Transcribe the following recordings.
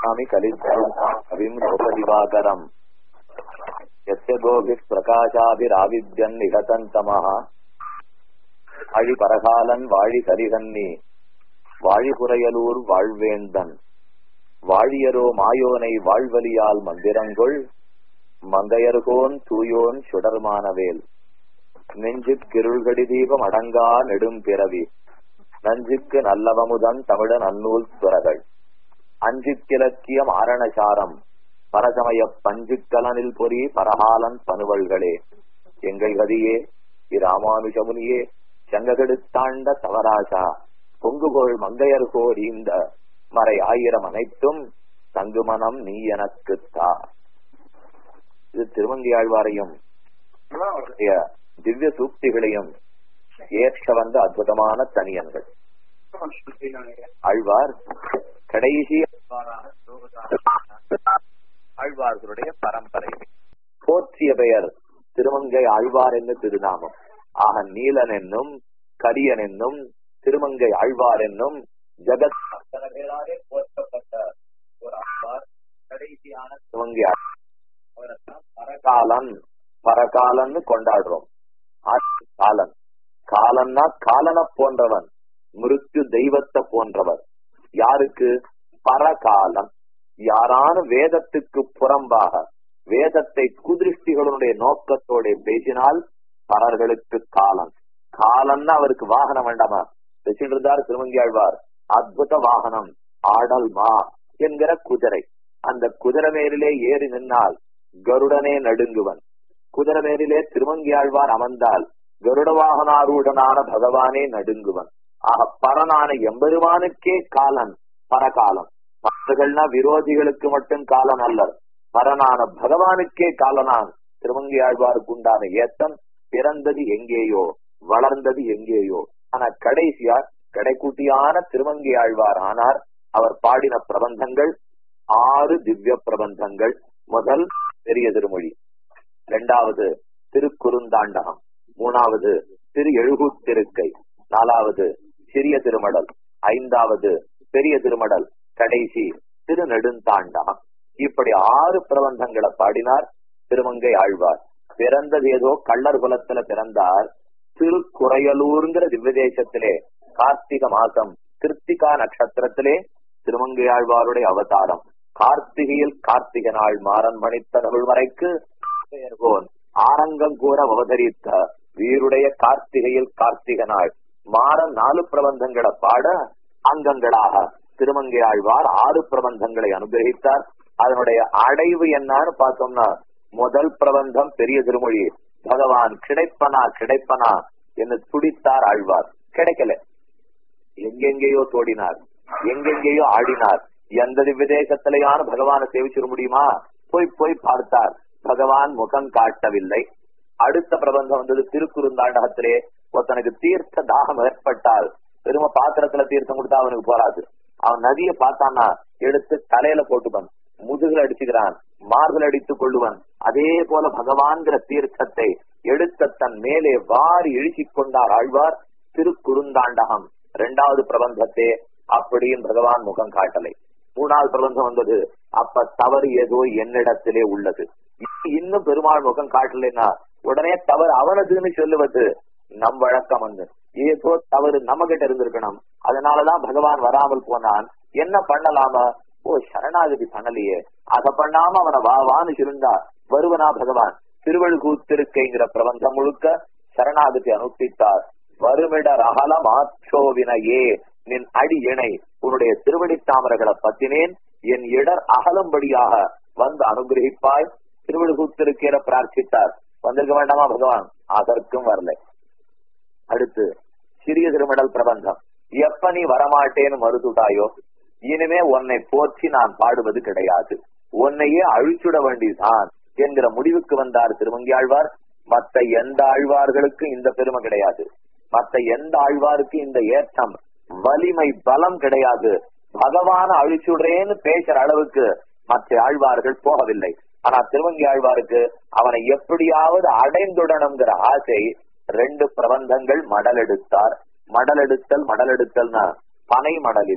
स्वामि कलिद्वम् कविम् लोकदिवाकरम् यस्य गोभिः प्रकाशाभिराविद्यन् निगतन्तमः வாழி பரகாலன் வாழி கரிகன்னி வாழிபுறையலூர் வாழ்வேந்தன் வாழியரோ மாயோனை வாழ்வலியால் மந்திரங்கொள் மங்கையர்கோன் தூயோன் சுடர்மானவேல் நெஞ்சுக் கிருள்கடி தீபம் அடங்கா நெடும் பிறவி நஞ்சுக்கு நல்லவமுதன் தமிழன் அந்நூல் துறகள் அஞ்சுக்கிலக்கியம் ஆரணசாரம் பரசமய பஞ்சுக்கலனில் பொறி பரகாலன் பனுவல்களே எங்கள் கதியே இராமானுஜமுனியே சங்ககெடுத்தாண்ட தவராசா பொங்குகோள் மங்கையர்கோர் இந்த மறை ஆயிரம் அனைத்தும் தங்குமனம் நீ எனக்கு தா இது திருமங்கியாழ்வாரையும் திவ்ய சூக்திகளையும் ஏற்க வந்த அற்புதமான தனியன்கள் ஆழ்வார் கடைசி ஆழ்வார்களுடைய பரம்பரை போற்றிய பெயர் திருமங்கை ஆழ்வார் என்ன திருநாமம் ஆக நீலன் என்னும் கரியன் என்னும் திருமங்கை ஆழ்வார் என்னும் ஜெகத் பேராலே போற்றப்பட்ட ஒரு ஆழ்வார் கடைசியான திருமங்கை பரகாலன் பரகாலன்னு கொண்டாடுறோம் காலன் காலன்னா காலன போன்றவன் மிருத்து தெய்வத்தை போன்றவர் யாருக்கு பரகாலன் யாரான வேதத்துக்கு புறம்பாக வேதத்தை குதிருஷ்டிகளுடைய நோக்கத்தோட பேசினால் பலர்களுக்கு காலன் காலன்னா அவருக்கு வாகனம் வேண்டாமா பேசிட்டு திருமங்கியாழ்வார் அற்புத வாகனம் ஆடல் மா என்கிற குதிரை அந்த குதிரை மேலிலே ஏறி நின்னால் கருடனே நடுங்குவன் குதிரை மேலிலே திருமங்கியாழ்வார் அமர்ந்தால் கருட வாகனாரூடனான பகவானே நடுங்குவன் ஆக பரனான எம்பெருமானுக்கே காலன் பரகாலம் மற்றர்கள்னா விரோதிகளுக்கு மட்டும் காலன் அல்ல பரனான பகவானுக்கே காலனான் திருமங்கியாழ்வாருக்கு உண்டான ஏத்தம் பிறந்தது எங்கேயோ வளர்ந்தது எங்கேயோ ஆனா கடைசியா கடைக்குட்டியான திருமங்கி ஆழ்வார் ஆனார் அவர் பாடின பிரபந்தங்கள் ஆறு திவ்ய பிரபந்தங்கள் முதல் பெரிய திருமொழி இரண்டாவது திருக்குறுந்தாண்டகம் மூணாவது திரு எழுகூத்திருக்கை நாலாவது சிறிய திருமடல் ஐந்தாவது பெரிய திருமடல் கடைசி திரு நெடுந்தாண்டகம் இப்படி ஆறு பிரபந்தங்களை பாடினார் திருமங்கை ஆழ்வார் பிறந்தது ஏதோ கள்ளர் குலத்துல பிறந்தார் திருக்குறையலூருங்கிற திவ்யதேசத்திலே கார்த்திக மாசம் கிருத்திகா நட்சத்திரத்திலே திருமங்கையாழ்வாருடைய அவதாரம் கார்த்திகையில் கார்த்திக நாள் மாறன் மணித்த தமிழ்மறைக்கு பெயர்கோன் ஆரங்கம் கூற அவதரித்த வீருடைய கார்த்திகையில் கார்த்திக நாள் மாறன் நாலு பிரபந்தங்களை பாட அங்கங்களாக திருமங்கை ஆழ்வார் ஆறு பிரபந்தங்களை அனுகிரகித்தார் அதனுடைய அடைவு என்னன்னு பார்த்தோம்னா முதல் பிரபந்தம் பெரிய திருமொழி பகவான் கிடைப்பனா கிடைப்பனா என்று துடித்தார் ஆழ்வார் கிடைக்கல எங்கெங்கேயோ தோடினார் எங்கெங்கேயோ ஆடினார் எந்த விதேசத்திலேயான பகவானை சேவிச்சிட முடியுமா போய் போய் பார்த்தார் பகவான் முகம் காட்டவில்லை அடுத்த பிரபந்தம் வந்தது திருக்குறுந்தாண்டகத்திலே ஒருத்தனுக்கு தீர்த்த தாகம் ஏற்பட்டால் பெரும பாத்திரத்துல தீர்த்தம் கொடுத்தா அவனுக்கு போறாது அவன் நதியை பார்த்தான்னா எடுத்து தலையில போட்டுப்பான் முதுகில் அடிச்சுக்கிறான் மார்பில் அடித்துக் கொள்ளுவன் அதே போல பகவான்கிற தீர்த்தத்தை எடுத்த தன் மேலே வாரி இழுச்சிக் கொண்டார் ஆழ்வார் திருக்குறுந்தாண்டகம் இரண்டாவது பிரபந்தத்தே அப்படின்னு பகவான் முகம் காட்டலை மூணாவது பிரபந்தம் வந்தது அப்ப தவறு ஏதோ என்னிடத்திலே உள்ளது இன்னும் பெருமாள் முகம் காட்டலைன்னா உடனே தவறு அவனதுன்னு சொல்லுவது நம் வழக்கம் வந்து ஏதோ தவறு நம்ம கிட்ட இருந்திருக்கணும் அதனாலதான் பகவான் வராமல் போனான் என்ன பண்ணலாமா ஓ சரணாகதி பண்ணலையே அத பண்ணாம அவனை வா வான்னு சொல்லிருந்தா வருவனா பகவான் திருவள்கூத்திருக்கைங்கிற பிரபந்தம் முழுக்க சரணாகதி அனுஷ்டித்தார் வருமிடர் அகலம் ஆற்றோவினையே நின் அடி இணை உன்னுடைய திருவடி தாமரைகளை பத்தினேன் என் இடர் அகலும்படியாக வந்து அனுகிரகிப்பாய் திருவள்கூத்திருக்கிற பிரார்த்தித்தார் வந்திருக்க வேண்டாமா பகவான் அதற்கும் வரல அடுத்து சிறிய திருமடல் பிரபந்தம் எப்ப நீ வரமாட்டேன்னு மறுத்துட்டாயோ இனிமே உன்னை போற்றி நான் பாடுவது கிடையாது உன்னையே அழிச்சுட வேண்டியதுதான் என்கிற முடிவுக்கு வந்தார் திருமங்கியாழ்வார் மத்த எந்த ஆழ்வார்களுக்கும் இந்த பெருமை கிடையாது மத்த எந்த ஆழ்வாருக்கு இந்த ஏற்றம் வலிமை பலம் கிடையாது பகவான அழிச்சுடுறேன்னு பேசுற அளவுக்கு மற்ற ஆழ்வார்கள் போகவில்லை ஆனா திருவங்கி ஆழ்வாருக்கு அவனை எப்படியாவது அடைந்துடணுங்கிற ஆசை ரெண்டு பிரபந்தங்கள் மடல் எடுத்தார் மடல் எடுத்தல் மடல் எடுத்தல்னா பனை மடலிலே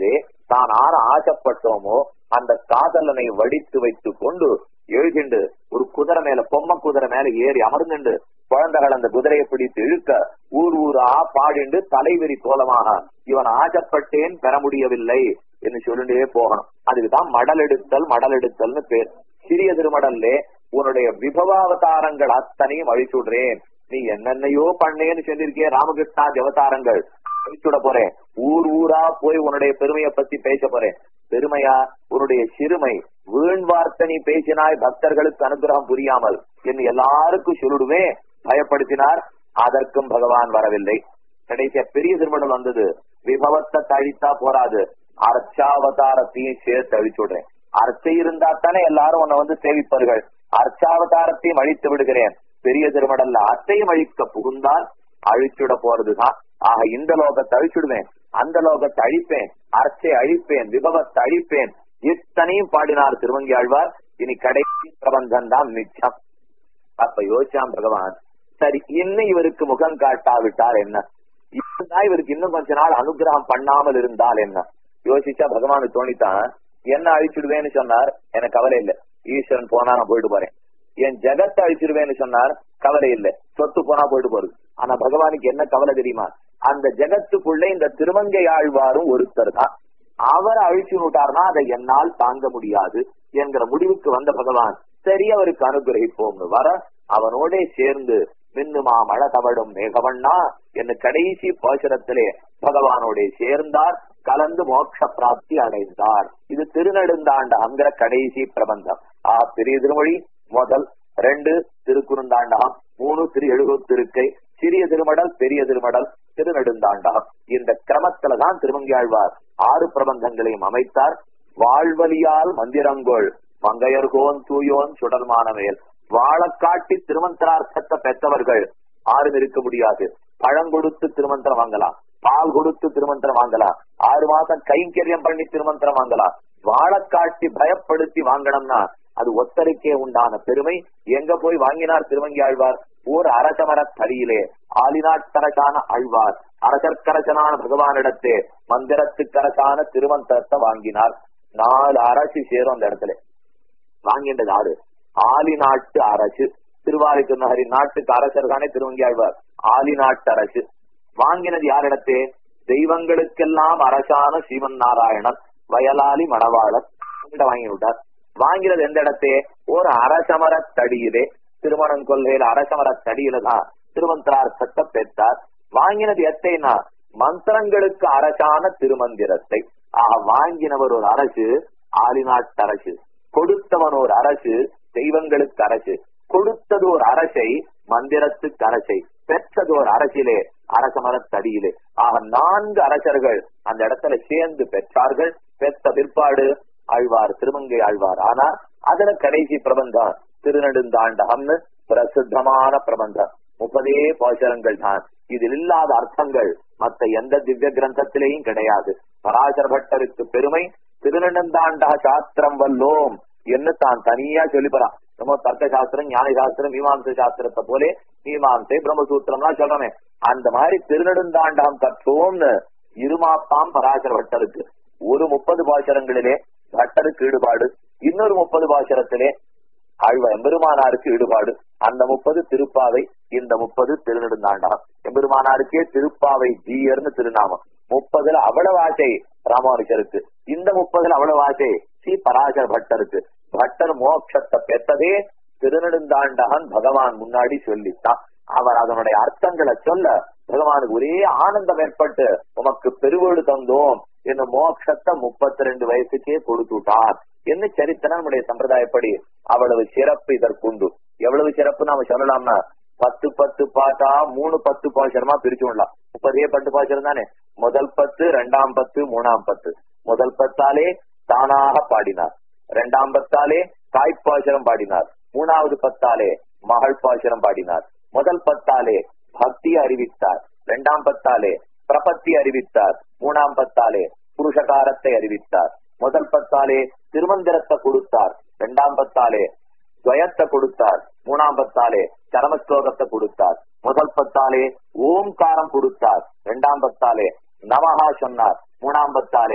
தான் ஆற ஆசைப்பட்டோமோ அந்த காதலனை வடித்து வைத்துக் கொண்டு எழுகிண்டு ஒரு குதிரை மேல பொம்மை குதிரை மேல ஏறி அமர்ந்துண்டு குழந்தைகள் அந்த குதிரையை பிடித்து இழுக்க ஊர் ஊரா பாடிண்டு தலைவெறி கோலமாக இவன் ஆசைப்பட்டேன் பெற முடியவில்லை என்று சொல்லிட்டே போகணும் அதுக்குதான் மடல் எடுத்தல் மடல் எடுத்தல்னு பேர் சிறிய திருமடல்லே உன்னுடைய விபவாவதாரங்கள் அத்தனையும் அழிச்சுடுறேன் நீ என்னென்னையோ பண்ணேன்னு சொல்லியிருக்கே ராமகிருஷ்ணாதி அவதாரங்கள் அழிச்சுட போறேன் ஊர் ஊரா போய் உன்னுடைய பெருமையை பத்தி பேச போறேன் பெருமையா உன்னுடைய சிறுமை வீண் வார்த்தை நீ பேசினாய் பக்தர்களுக்கு அனுகிரகம் புரியாமல் என்று எல்லாருக்கும் சொல்லிடுவேன் பயப்படுத்தினார் அதற்கும் பகவான் வரவில்லை கடைசியா பெரிய திருமணம் வந்தது விபவத்தை தழித்தா போராது அர்ச்சாவதாரத்தையும் சேர்த்து அழிச்சுடுறேன் அர்ச்சை இருந்தா தானே எல்லாரும் உன்னை வந்து சேவிப்பார்கள் அர்ச்சாவதாரத்தையும் அழித்து விடுகிறேன் பெரிய திருமடல்ல அத்தையும் அழிக்க புகுந்தால் அழிச்சுட போறதுதான் ஆக இந்த லோகத்தை அழிச்சுடுவேன் அந்த லோகத்தை அழிப்பேன் அர்ச்சை அழிப்பேன் விபவத்தை அழிப்பேன் இத்தனையும் பாடினார் திருவங்கி ஆழ்வார் இனி கடைசி பிரபந்தம் தான் மிச்சம் அப்ப யோசிச்சான் பகவான் சரி இன்னும் இவருக்கு முகம் காட்டாவிட்டால் என்ன இப்பதான் இவருக்கு இன்னும் கொஞ்ச நாள் அனுகிரகம் பண்ணாமல் இருந்தால் என்ன யோசிச்சா பகவானு தோணித்தான் என்ன அழிச்சுடுவேன்னு சொன்னார் எனக்கு கவலை இல்லை ஈஸ்வரன் போனா நான் போயிட்டு போறேன் என் ஜெகத்தை அழிச்சிருவேன்னு சொன்னார் கவலை இல்லை சொத்து போனா போயிட்டு போறது ஆனா பகவானுக்கு என்ன கவலை தெரியுமா அந்த ஜெகத்துக்குள்ள இந்த திருமங்கை ஆழ்வாரும் ஒருத்தர் தான் அவரை அழிச்சு விட்டார்னா அதை என்னால் தாங்க முடியாது என்கிற முடிவுக்கு வந்த பகவான் சரி அவருக்கு அனுகிரகிப்போம்னு வர அவனோட சேர்ந்து மின்னுமா மழை தவடும் மேகவண்ணா என்று கடைசி பாசுரத்திலே பகவானோட சேர்ந்தார் கலந்து மோட்ச பிராப்தி அடைந்தார் இது திருநெடுந்தாண்டகம்ங்கிற கடைசி பிரபந்தம் ஆ பெரிய திருமொழி முதல் ரெண்டு திருக்குறுந்தாண்டகம் மூணு திரு எழுபத்திருக்கை சிறிய திருமடல் பெரிய திருமடல் திருநெடுந்தாண்டகம் இந்த கிரமத்துலதான் திருமங்கியாழ்வார் ஆறு பிரபந்தங்களையும் அமைத்தார் வாழ்வலியால் மந்திரங்கோள் மங்கையர்கோன் தூயோன் சுடர்மானமேல் வாழக்காட்டி திருமந்திரார்த்தத்தை பெற்றவர்கள் ஆறும் இருக்க முடியாது பழம் கொடுத்து திருமந்திரம் வாங்கலாம் பால் கொடுத்து திருமந்திரம் வாங்கலாம் ஆறு மாசம் கைங்கரியம் பண்ணி திருமந்திரம் வாங்கலாம் வாழக்காட்டி பயப்படுத்தி வாங்கணும்னா அது ஒத்தருக்கே உண்டான பெருமை எங்க போய் வாங்கினார் திருவங்கி ஆழ்வார் ஓர் அரசமர தடியிலே ஆலினாட்டரசான ஆழ்வார் அரசற்கரசனான பகவானிடத்தே மந்திரத்துக்கரசான திருமந்திரத்தை வாங்கினார் நாலு அரசு சேரும் அந்த இடத்துல வாங்கின்றது ஆறு ஆலி நாட்டு அரசு திருவாரிக்கு நகரி நாட்டுக்கு அரசர் தானே திருவங்கி ஆழ்வார் ஆலி நாட்டு அரசு வாங்கினது யாரிடத்தே தெய்வங்களுக்கெல்லாம் அரசான ஸ்ரீமன் நாராயணன் வயலாளி மணவாளன் வாங்கி விட்டார் வாங்கினது எந்த இடத்தே ஒரு அரசமர தடியிலே திருமணம் கொள்கையில அரசமர தடியில தான் திருமந்திரார்த்தத்தை பெற்றார் வாங்கினது எத்தைனா மந்திரங்களுக்கு அரசான திருமந்திரத்தை ஆக வாங்கினவர் ஒரு அரசு ஆலிநாட்டு அரசு கொடுத்தவன் ஒரு அரசு தெய்வங்களுக்கு அரசு கொடுத்தது ஒரு அரசை மந்திரத்துக்கு அரசை பெற்றது ஒரு அரசிலே அரசமரத்தடியிலே ஆக நான்கு அரசர்கள் அந்த இடத்துல சேர்ந்து பெற்றார்கள் பெற்ற பிற்பாடு ஆழ்வார் திருமங்கை ஆழ்வார் ஆனா அதுல கடைசி பிரபந்தம் திருநெடுந்தாண்டகம்னு பிரசித்தமான பிரபந்தம் முப்பதே பாசரங்கள் தான் இதில் இல்லாத அர்த்தங்கள் மத்த எந்த திவ்ய கிரந்தத்திலேயும் கிடையாது பராசர பட்டருக்கு பெருமை திருநெடுந்தாண்டக சாஸ்திரம் வல்லோம் என்று தான் தனியா சொல்லிப்பறான் நம்ம தர்க்க சாஸ்திரம் ஞான சாஸ்திரம் மீமாம்ச சாஸ்திரத்தை போலே மீமாம்சை பிரம்மசூத்திரம்லாம் சொல்றமே அந்த மாதிரி திருநெடுந்தாண்டகம் கற்றோம்னு இருமாப்பாம் பராசர பட்டருக்கு ஒரு முப்பது பாசரங்களிலே பட்டருக்கு ஈடுபாடு இன்னொரு முப்பது பாசரத்திலே ஆழ்வ எம்பெருமானாருக்கு ஈடுபாடு அந்த முப்பது திருப்பாவை இந்த முப்பது திருநெடுந்தாண்டகம் எம்பெருமானாருக்கே திருப்பாவை ஜீயர்னு திருநாமம் முப்பதுல அவ்வளவு ஆசை ராமானுஜருக்கு இந்த முப்பதுல அவ்வளவு ஆசை ஸ்ரீ பராசர பட்டருக்கு பட்டர் மோட்சத்தை பெற்றதே திருநெடுந்தாண்டகன் பகவான் முன்னாடி சொல்லித்தான் அவர் அதனுடைய அர்த்தங்களை சொல்ல பகவானுக்கு ஒரே ஆனந்தம் ஏற்பட்டு உமக்கு பெருவீடு தந்தோம் என்ன மோட்சத்தை முப்பத்தி ரெண்டு வயசுக்கே கொடுத்துட்டார் என்ன சரித்திரம் நம்முடைய சம்பிரதாயப்படி அவ்வளவு சிறப்பு இதற்குண்டு எவ்வளவு சிறப்பு நாம சொல்லலாம்னா பத்து பத்து பாட்டா மூணு பத்து பாசரமா பிரிச்சு விடலாம் முப்பதே பத்து பாசரம் தானே முதல் பத்து ரெண்டாம் பத்து மூணாம் பத்து முதல் பத்தாலே தானாக பாடினார் இரண்டாம் பத்தாலே தாய்ப்பாசரம் பாடினார் மூணாவது பத்தாலே மகள் பாசரம் பாடினார் முதல் பத்தாலே பக்தி அறிவித்தார் இரண்டாம் பத்தாலே பிரபத்தி அறிவித்தார் மூணாம் பத்தாலே புருஷகாரத்தை அறிவித்தார் முதல் பத்தாலே திருமந்திரத்தை கொடுத்தார் இரண்டாம் பத்தாலே துவயத்தை கொடுத்தார் மூணாம் பத்தாலே சரமஸ்லோகத்தை கொடுத்தார் முதல் பத்தாலே ஓம்காரம் கொடுத்தார் இரண்டாம் பத்தாலே நமஹா சொன்னார் மூணாம் பத்தாலே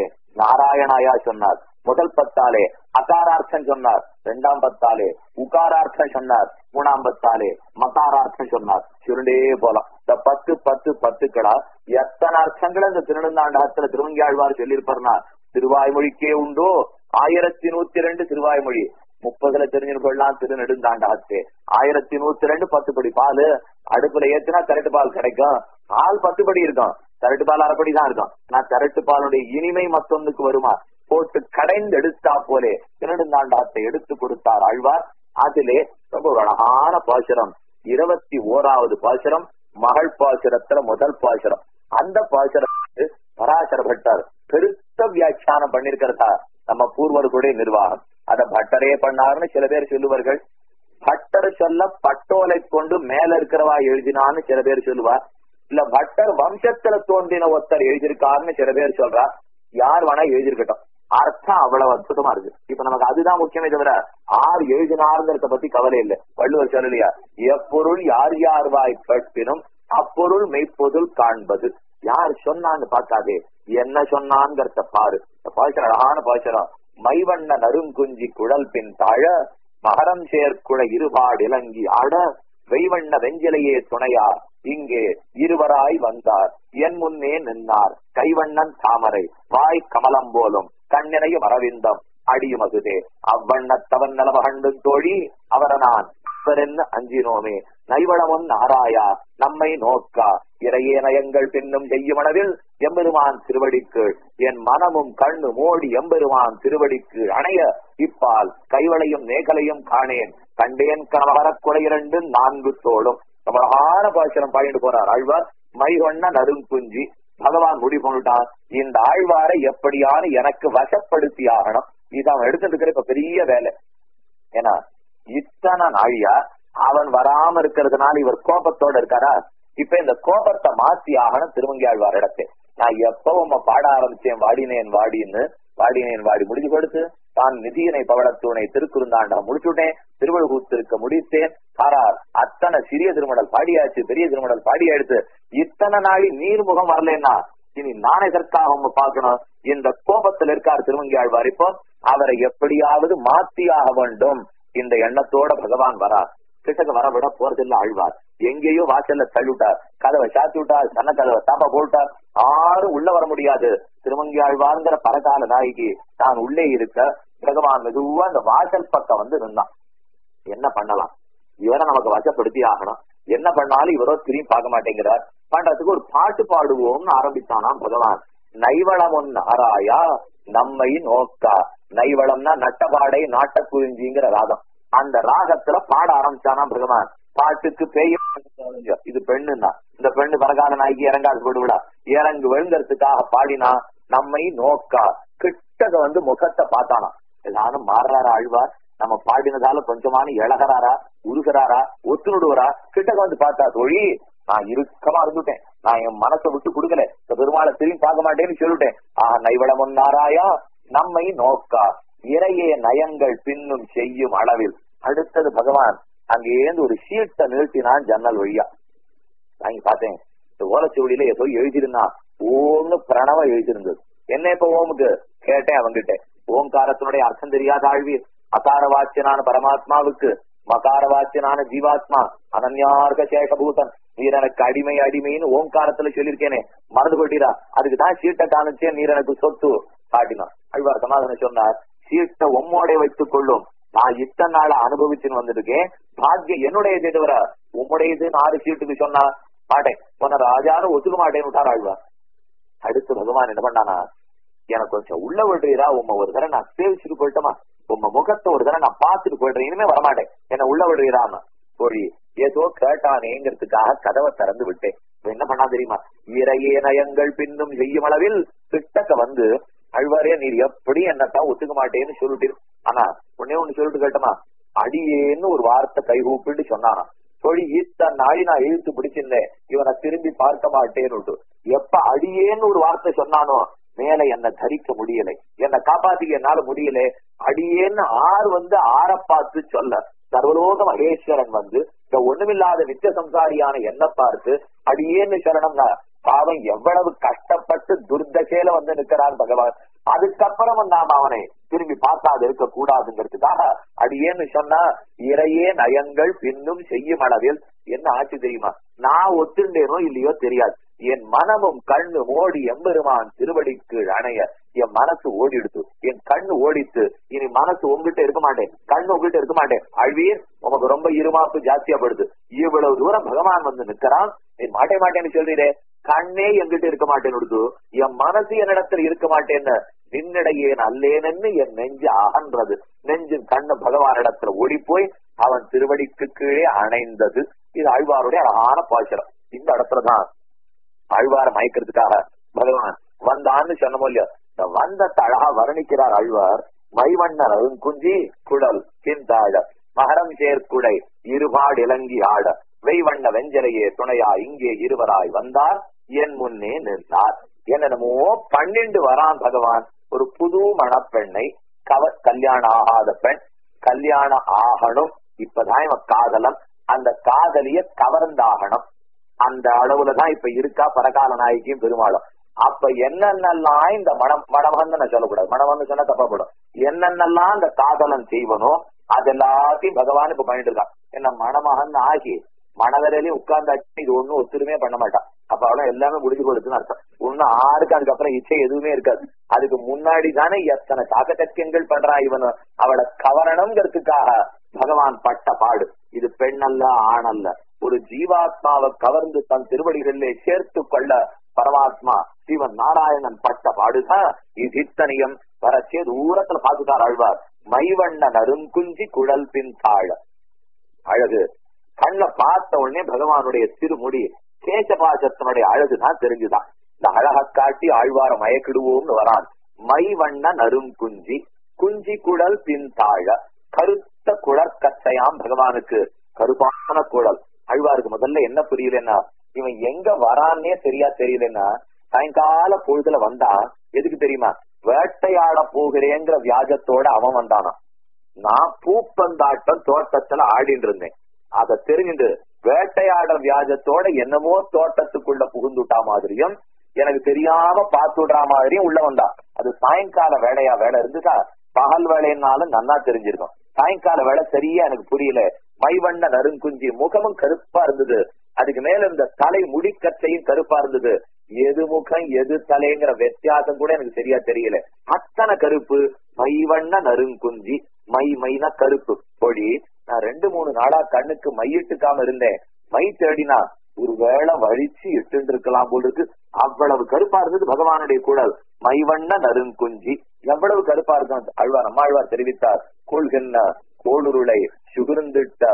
நாராயணாயா சொன்னார் முதல் பத்தாலே அகாரார்த்தம் சொன்னார் இரண்டாம் பத்தாலே உகாரார்த்தம் சொன்னார் மூணாம் பத்தாலே மகாரார்த்தம் சொன்னார் சுருண்டே போலாம் இந்த பத்து பத்து பத்துக்களா எத்தனை அர்த்தங்களை இந்த திருநெடுந்தாண்டகத்துல திருவங்கியாழ்வார் சொல்லியிருப்பார்னா திருவாய்மொழிக்கே உண்டோ ஆயிரத்தி நூத்தி ரெண்டு திருவாய்மொழி முப்பதுல தெரிஞ்சுக்கொள்ளலாம் திருநெடுந்தாண்டகத்தே ஆயிரத்தி நூத்தி ரெண்டு பத்து படி பால் அடுப்புல ஏத்துனா திரட்டு பால் கிடைக்கும் பால் பத்து படி இருக்கும் திரட்டு பால் அரைப்படி தான் இருக்கும் நான் திரட்டு பாலுடைய இனிமை மத்தொன்னுக்கு வருமா போட்டு கடைந்து எடுத்தா போலே திருநெடுந்தாண்டகத்தை எடுத்து கொடுத்தார் ஆழ்வார் அதிலே ரொம்ப ஒரு அழகான பாசுரம் இருபத்தி ஓராவது பாசுரம் மகள் பாசுரத்துல முதல் பாசுரம் அந்த பாசுரத்துக்கு பராசர பட்டர் பெருத்த வியாக்கியானம் பண்ணிருக்கிறதா நம்ம பூர்வர்களுடைய நிர்வாகம் அத பட்டரே பண்ணாருன்னு சில பேர் சொல்லுவார்கள் பட்டர் சொல்ல பட்டோலை கொண்டு மேல இருக்கிறவா எழுதினான்னு சில பேர் சொல்லுவார் இல்ல பட்டர் வம்சத்துல தோன்றின ஒருத்தர் எழுதியிருக்காருன்னு சில பேர் சொல்றா யார் வேணா எழுதியிருக்கட்டும் அர்த்தம் அவ்வளவு அற்புதமா இருக்கு இப்ப நமக்கு அதுதான் முக்கியமே தவிர ஆர் எழுதினாருங்கிறத பத்தி கவலை இல்லை வள்ளுவர் சொல்லலையா எப்பொருள் யார் யார் வாய் கேட்பினும் அப்பொருள் மெய்ப்பொருள் காண்பது யார் சொன்னான்னு பார்க்காதே என்ன சொன்னான்ங்கிறத பாரு இந்த பாய்ச்சல் அழகான பாய்ச்சலம் மைவண்ண நறுங்குஞ்சி குழல் பின் தாழ மகரம் சேர்க்குழ இருபாடு இலங்கி ஆட வெய்வண்ண வெஞ்சிலையே துணையா இங்கே இருவராய் வந்தார் என் முன்னே நின்னார் கைவண்ணன் தாமரை வாய் கமலம் போலும் கண்ணினையும் அரவிந்தம் அடியுமகுதே அவ்வண்ணத்தவன் நலமகண்டும் தோழி அவர நான் என்ன அஞ்சினோமே நைவளமும் நாராயா நம்மை நோக்கா இறையே நயங்கள் பின்னும் செய்யுமளவில் எம்பெருமான் திருவடிக்கு என் மனமும் கண்ணு மோடி எம்பெருமான் திருவடிக்கு அணைய இப்பால் கைவளையும் மேகலையும் காணேன் கண்டேன் கணவரக்குறை இரண்டு நான்கு தோளும் அழகான பாசனம் பாடிட்டு போறார் ஆழ்வார் மைவண்ண நறுங்குஞ்சி பகவான் முடிவு பண்ணிட்டான் இந்த ஆழ்வாரை எப்படியான எனக்கு வசப்படுத்தி ஆகணும் இது அவன் எடுத்துட்டு இருக்கிற இப்ப பெரிய வேலை ஏன்னா இத்தனை நாழியா அவன் வராம இருக்கிறதுனால இவர் கோபத்தோட இருக்காரா இப்ப இந்த கோபத்தை மாத்தி ஆகணும் திருமங்கி ஆழ்வார் இடத்தை நான் எப்ப உம்ம பாட ஆரம்பிச்சேன் வாடினேன் வாடின்னு வாடினேன் வாடி முடிஞ்சு கொடுத்து தான் நிதியினை பவளத்தூணை திருக்குறுந்தாண்டம் முடிச்சுட்டேன் திருவள்ளுத்திருக்க முடித்தேன் பாரார் அத்தனை சிறிய திருமடல் பாடியாச்சு பெரிய திருமடல் பாடியாடுத்து இத்தனை நாளி நீர்முகம் வரலன்னா இனி நான் எதற்காக உங்க பார்க்கணும் இந்த கோபத்தில் இருக்கார் திருவங்கி ஆழ்வார் இப்போ அவரை எப்படியாவது மாத்தியாக வேண்டும் இந்த எண்ணத்தோட பகவான் வரார் கிட்டக்கு வர விட போறதில்ல ஆழ்வார் எங்கேயோ வாசல்ல தள்ளிவிட்டார் கதவை சாத்தி விட்டார் சன்ன கதவை தாப்பா போட்டார் யாரும் உள்ள வர முடியாது திருமங்கி ஆழ்வார்ங்கிற பரகால நாயகி தான் உள்ளே இருக்க பகவான் மெதுவா அந்த வாசல் பக்கம் வந்து நின்றான் என்ன பண்ணலாம் இவரை நமக்கு வசப்படுத்தி ஆகணும் என்ன பண்ணாலும் இவரோ திரும்பி பார்க்க மாட்டேங்கிறார் பண்றதுக்கு ஒரு பாட்டு பாடுவோம்னு ஆரம்பித்தானாம் பகவான் நைவளம் நாராயா நம்மை நோக்கா நைவளம்னா நட்டபாடை நாட்டக்குறிஞ்சிங்கிற ராகம் அந்த ராகத்துல பாட ஆரம்பிச்சானா பகவான் பாட்டுக்கு பேய இது பெண்ணுன்னா இந்த பெண்ணு பரகால நாய்க்கு இறங்காது போடுவிடா இறங்கு விழுந்தறதுக்காக பாடினா நம்மை நோக்கா கிட்டக வந்து முகத்தை பார்த்தானா எல்லாரும் மாறுறாரா ஆழ்வார் நம்ம பாடினதால கொஞ்சமான இழகிறாரா உருகிறாரா ஒத்துணுடுவரா கிட்டக வந்து பார்த்தா தொழி நான் இறுக்கமா இருந்துட்டேன் நான் என் மனசை விட்டு கொடுக்கல இந்த பெருமாளை திரும்பி பார்க்க மாட்டேன்னு சொல்லிட்டேன் ஆஹ் நைவளம் நாராயா நம்மை நோக்கா இறையே நயங்கள் பின்னும் செய்யும் அளவில் அடுத்தது பகவான் அங்கேருந்து ஒரு சீட்டை நிறுத்தினான் ஜன்னல் வழியா வாங்கி பார்த்தேன் இந்த ஓலச்சுவடியில ஏதோ எழுதிருந்தா ஓம்னு பிரணவ எழுதிருந்தது என்ன இப்ப ஓமுக்கு கேட்டேன் அவங்கிட்ட ஓம்காரத்தினுடைய அர்த்தம் தெரியாத ஆழ்வீர் அகார வாச்சியனான பரமாத்மாவுக்கு மகார வாச்சியனான ஜீவாத்மா அனன்யார்க சேகபூதன் நீர் எனக்கு அடிமை அடிமைன்னு ஓம்காரத்துல சொல்லியிருக்கேனே மறந்து கொட்டீரா அதுக்கு தான் சீட்டை காமிச்சேன் நீர் எனக்கு சொத்து காட்டினான் அழ்வார் சமாதானம் சொன்னார் சீட்டை உம்மோட வைத்துக் கொள்ளும் நான் இத்தனை நாள அனுபவிச்சுன்னு வந்திருக்கேன் பாக்கியம் என்னுடையது தவிர உம்முடையதுன்னு ஆறு சீட்டுக்கு சொன்னா மாட்டேன் உன்னை ராஜான்னு ஒத்துக்க மாட்டேன்னு விட்டார் ஆழ்வார் அடுத்து பகவான் என்ன பண்ணானா எனக்கு கொஞ்சம் உள்ள விடுறீரா உம்ம ஒரு தடவை நான் சேவிச்சுட்டு போயிட்டோமா உம்ம முகத்தை ஒரு தடவை நான் பார்த்துட்டு போயிடுறேன் இனிமே வரமாட்டேன் என்ன உள்ள விடுறீரான்னு போய் ஏதோ கேட்டானேங்கிறதுக்காக கதவை திறந்து விட்டேன் என்ன பண்ணா தெரியுமா இறையே நயங்கள் பின்னும் செய்யும் அளவில் கிட்டக்க வந்து அழ்வாரே நீர் எப்படி என்னத்தான் ஒத்துக்க மாட்டேன்னு சொல்லிட்டு ஆனா உடனே ஒண்ணு சொல்லிட்டு கேட்டமா அடியேன்னு ஒரு வார்த்தை கைகூப்பிட்டு சொன்னானா தொழி இத்தனை நாளி நான் இழுத்து பிடிச்சிருந்தேன் இவனை திரும்பி பார்க்க மாட்டேன்னு எப்ப அடியேன்னு ஒரு வார்த்தை சொன்னானோ மேல என்ன தரிக்க முடியலை என்ன காப்பாத்திக்க என்னால முடியல அடியேன்னு ஆறு வந்து ஆற பார்த்து சொல்ல சர்வலோக மகேஸ்வரன் வந்து இந்த ஒண்ணுமில்லாத நித்திய சம்சாரியான என்ன பார்த்து அடியேன்னு சரணம்னா பாவம் எவ்வளவு கஷ்டப்பட்டு துர்தசையில வந்து நிற்கிறார் பகவான் அதுக்கப்புறம் நாம் அவனை திரும்பி பார்க்காது இருக்க கூடாதுங்கிறதுக்காக அடியேன்னு சொன்னா இறையே நயங்கள் பின்னும் செய்யும் அளவில் என்ன ஆச்சு தெரியுமா நான் ஒத்துண்டேனோ இல்லையோ தெரியாது என் மனமும் கண்ணு ஓடி எம்பெருமான் திருவடிக்கு அணைய என் மனசு ஓடிடுத்து என் கண்ணு ஓடித்து இனி மனசு உங்ககிட்ட இருக்க மாட்டேன் கண்ணு உங்ககிட்ட இருக்க மாட்டேன் அழ்வீர் உமக்கு ரொம்ப இருமாப்பு ஜாஸ்தியா படுது இவ்வளவு தூரம் பகவான் வந்து நிக்கிறான் நீ மாட்டே மாட்டேன்னு சொல்றீரே கண்ணே எங்கிட்ட இருக்க மாட்டேன்னு என் மனசு என்னிடத்தில் இருக்க மாட்டேன்னு நின்னிடையே அல்லேனன்னு என் நெஞ்சு அகன்றது நெஞ்சின் கண்ணு பகவானிடத்துல ஓடி போய் அவன் திருவடிக்கு கீழே அணைந்தது இது ஆழ்வாருடைய அழகான பாசுரம் இந்த இடத்துலதான் ஆழ்வார மயக்கிறதுக்காக பகவான் வந்தான்னு சொன்னமோ இல்லையோ இந்த வந்தத்தை அழகா வர்ணிக்கிறார் ஆழ்வார் மைவண்ணர் குஞ்சி குடல் பின்தாழ மகரம் சேர்க்குடை இருபாடு இலங்கி ஆட வெய்வண்ண வெஞ்சலையே துணையா இங்கே இருவராய் வந்தார் என் முன்னே நின்றார் என்னென்னமோ பன்னெண்டு வரான் பகவான் ஒரு புது மணப்பெண்ணை கவ கல்யாணம் ஆகாத பெண் கல்யாணம் ஆகணும் இப்பதான் இவன் காதலன் அந்த காதலிய கவர்ந்தாகணும் அந்த அளவுலதான் இப்ப இருக்கா பரகால நாய்க்கும் பெருமாளும் அப்ப என்னென்னலாம் இந்த மடம் மடமகன் நான் சொல்லக்கூடாது மடமகன் சொன்னா தப்பாப்படும் என்னென்னலாம் அந்த காதலன் செய்வனோ அது எல்லாத்தையும் பகவான் இப்ப பண்ணிட்டு இருக்கான் என்ன மணமகன் ஆகி மணவரையிலையும் உட்கார்ந்தாச்சு இது ஒண்ணும் ஒத்துருமே பண்ண மாட்டான் அப்ப அவள எல்லாமே முடிஞ்சு போடுதுன்னு அர்த்தம் ஒண்ணு ஆறுக்கு அதுக்கப்புறம் இச்சை எதுவுமே இருக்காது அதுக்கு முன்னாடி தானே எத்தனை சாகச்சக்கியங்கள் பண்றான் இவன் அவளை கவரணுங்கிறதுக்காக பகவான் பட்ட பாடு இது பெண் அல்ல ஆண் அல்ல ஒரு ஜீவாத்மாவை கவர்ந்து தன் திருவடிகளிலே சேர்த்து கொள்ள பரமாத்மா சிவன் நாராயணன் பட்ட பாடுதான் இது இத்தனையும் வரச்சே தூரத்துல பாத்துட்டார் ஆழ்வார் மைவண்ண நறுங்குஞ்சி குழல் பின் தாழ அழகு கண்ண பார்த்த உடனே பகவானுடைய திருமுடி கேசபாசத்தினுடைய அழகுதான் தெரிஞ்சுதான் இந்த அழக காட்டி ஆழ்வார மயக்கிடுவோம்னு வரான் மைவண்ண நறுங்குஞ்சி குஞ்சி குழல் பின் தாழ கருத்த குழற்கத்தையாம் பகவானுக்கு கருப்பான குழல் ஆழ்வாருக்கு முதல்ல என்ன புரியலன்னா இவன் எங்க வரான்னே சரியா தெரியலன்னா சாயங்கால பொழுதுல வந்தான் எதுக்கு தெரியுமா வேட்டையாட போகிறேங்கிற வியாஜத்தோட அவன் வந்தானான் நான் பூப்பந்தாட்டம் தோட்டத்துல ஆடிட்டு இருந்தேன் அத தெரிஞ்சுட்டு வேட்டையாட வியாஜத்தோட என்னமோ தோட்டத்துக்குள்ள புகுந்துட்டா மாதிரியும் எனக்கு தெரியாம பார்த்து விடுற மாதிரியும் உள்ள வந்தா அது சாயங்கால வேலையா வேலை இருந்துட்டா பகல் வேலைன்னாலும் நன்னா தெரிஞ்சிருக்கும் சாயங்கால வேலை சரியா எனக்கு புரியல மைவண்ண நறுங்குஞ்சி முகமும் கருப்பா இருந்தது அதுக்கு மேல இந்த தலை முடிக்கத்தையும் கருப்பா இருந்தது எது முகம் எது தலைங்கிற வித்தியாசம் கூட எனக்கு சரியா தெரியல அத்தனை கருப்பு மைவண்ண நறுங்குஞ்சி மை மைனா கருப்பு பொடி நான் ரெண்டு மூணு நாளா கண்ணுக்கு மையிட்டுக்காம இருந்தேன் மை தேடினா ஒருவேளை வழிச்சு இட்டு இருக்கலாம் போல இருக்கு அவ்வளவு கருப்பா இருந்தது பகவானுடைய குழல் மைவண்ண நறுங்குஞ்சி எவ்வளவு கருப்பா இருக்கும் அழ்வார் அம்மாழ்வார் தெரிவித்தார் கொள்கின்ற கோளுருளை சுகுர்ந்திட்ட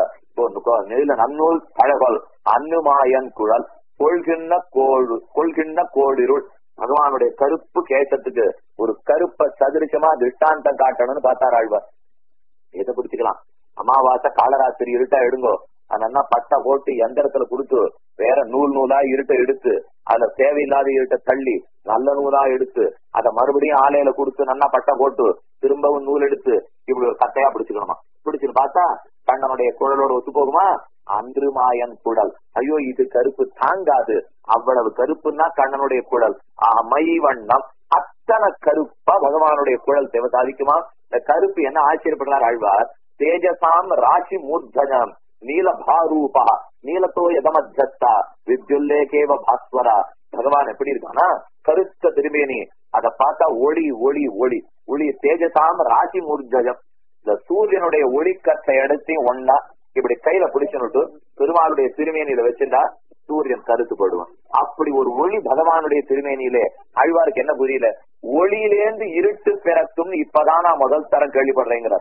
நெல்ல நன்னூல் பழகல் அன்னுமாயன் குழல் கொள்கின்ற கோழு கொள்கின்ற கோளிருள் பகவானுடைய கருப்பு கேசத்துக்கு ஒரு கருப்ப சதிருஷமா திஷ்டாந்தம் காட்டணும்னு பார்த்தார் ஆழ்வார் எதை பிடிச்சுக்கலாம் அமாவாசை காலராத்திரி இருட்டா எடுங்கோ அதனா பட்டை போட்டு எந்திரத்துல கொடுத்து வேற நூல் நூலா இருட்ட எடுத்து அதுல தேவையில்லாத இருட்ட தள்ளி நல்ல நூலா எடுத்து அத மறுபடியும் ஆலையில கொடுத்து நல்லா பட்டை போட்டு திரும்பவும் நூல் எடுத்து இப்படி ஒரு கட்டையா பிடிச்சுக்கணுமா பிடிச்சுன்னு பார்த்தா கண்ணனுடைய குழலோட ஒத்து போகுமா அன்று மாயன் குழல் ஐயோ இது கருப்பு தாங்காது அவ்வளவு கருப்புன்னா கண்ணனுடைய குழல் ஆஹ் மை வண்ணம் அத்தனை கருப்பா பகவானுடைய குழல் தேவை சாதிக்குமா இந்த கருப்பு என்ன ஆச்சரியப்படுறார் ஆழ்வார் தேஜசாம் ராசி மூர்தனம் நீல பாரூபா நீலத்தோ எதமத்தா வித்யுல்லேகேவ பாஸ்வரா பகவான் எப்படி இருக்கானா கருத்த திருமேனி அதை பார்த்தா ஒளி ஒளி ஒளி ஒளி தேஜசாம் ராசி மூர்ஜயம் இந்த சூரியனுடைய ஒளிக்கற்றை இடத்தையும் ஒன்னா இப்படி கையில பிடிச்சுட்டு பெருமாளுடைய திருமேனியில வச்சிருந்தா சூரியன் கருத்து போடுவான் அப்படி ஒரு ஒளி பகவானுடைய திருமேனியிலே ஆழ்வாருக்கு என்ன புரியல ஒளியிலேந்து இருட்டு பிறக்கும் இப்பதான் நான் முதல் தரம் கேள்விப்படுறேங்கிறார்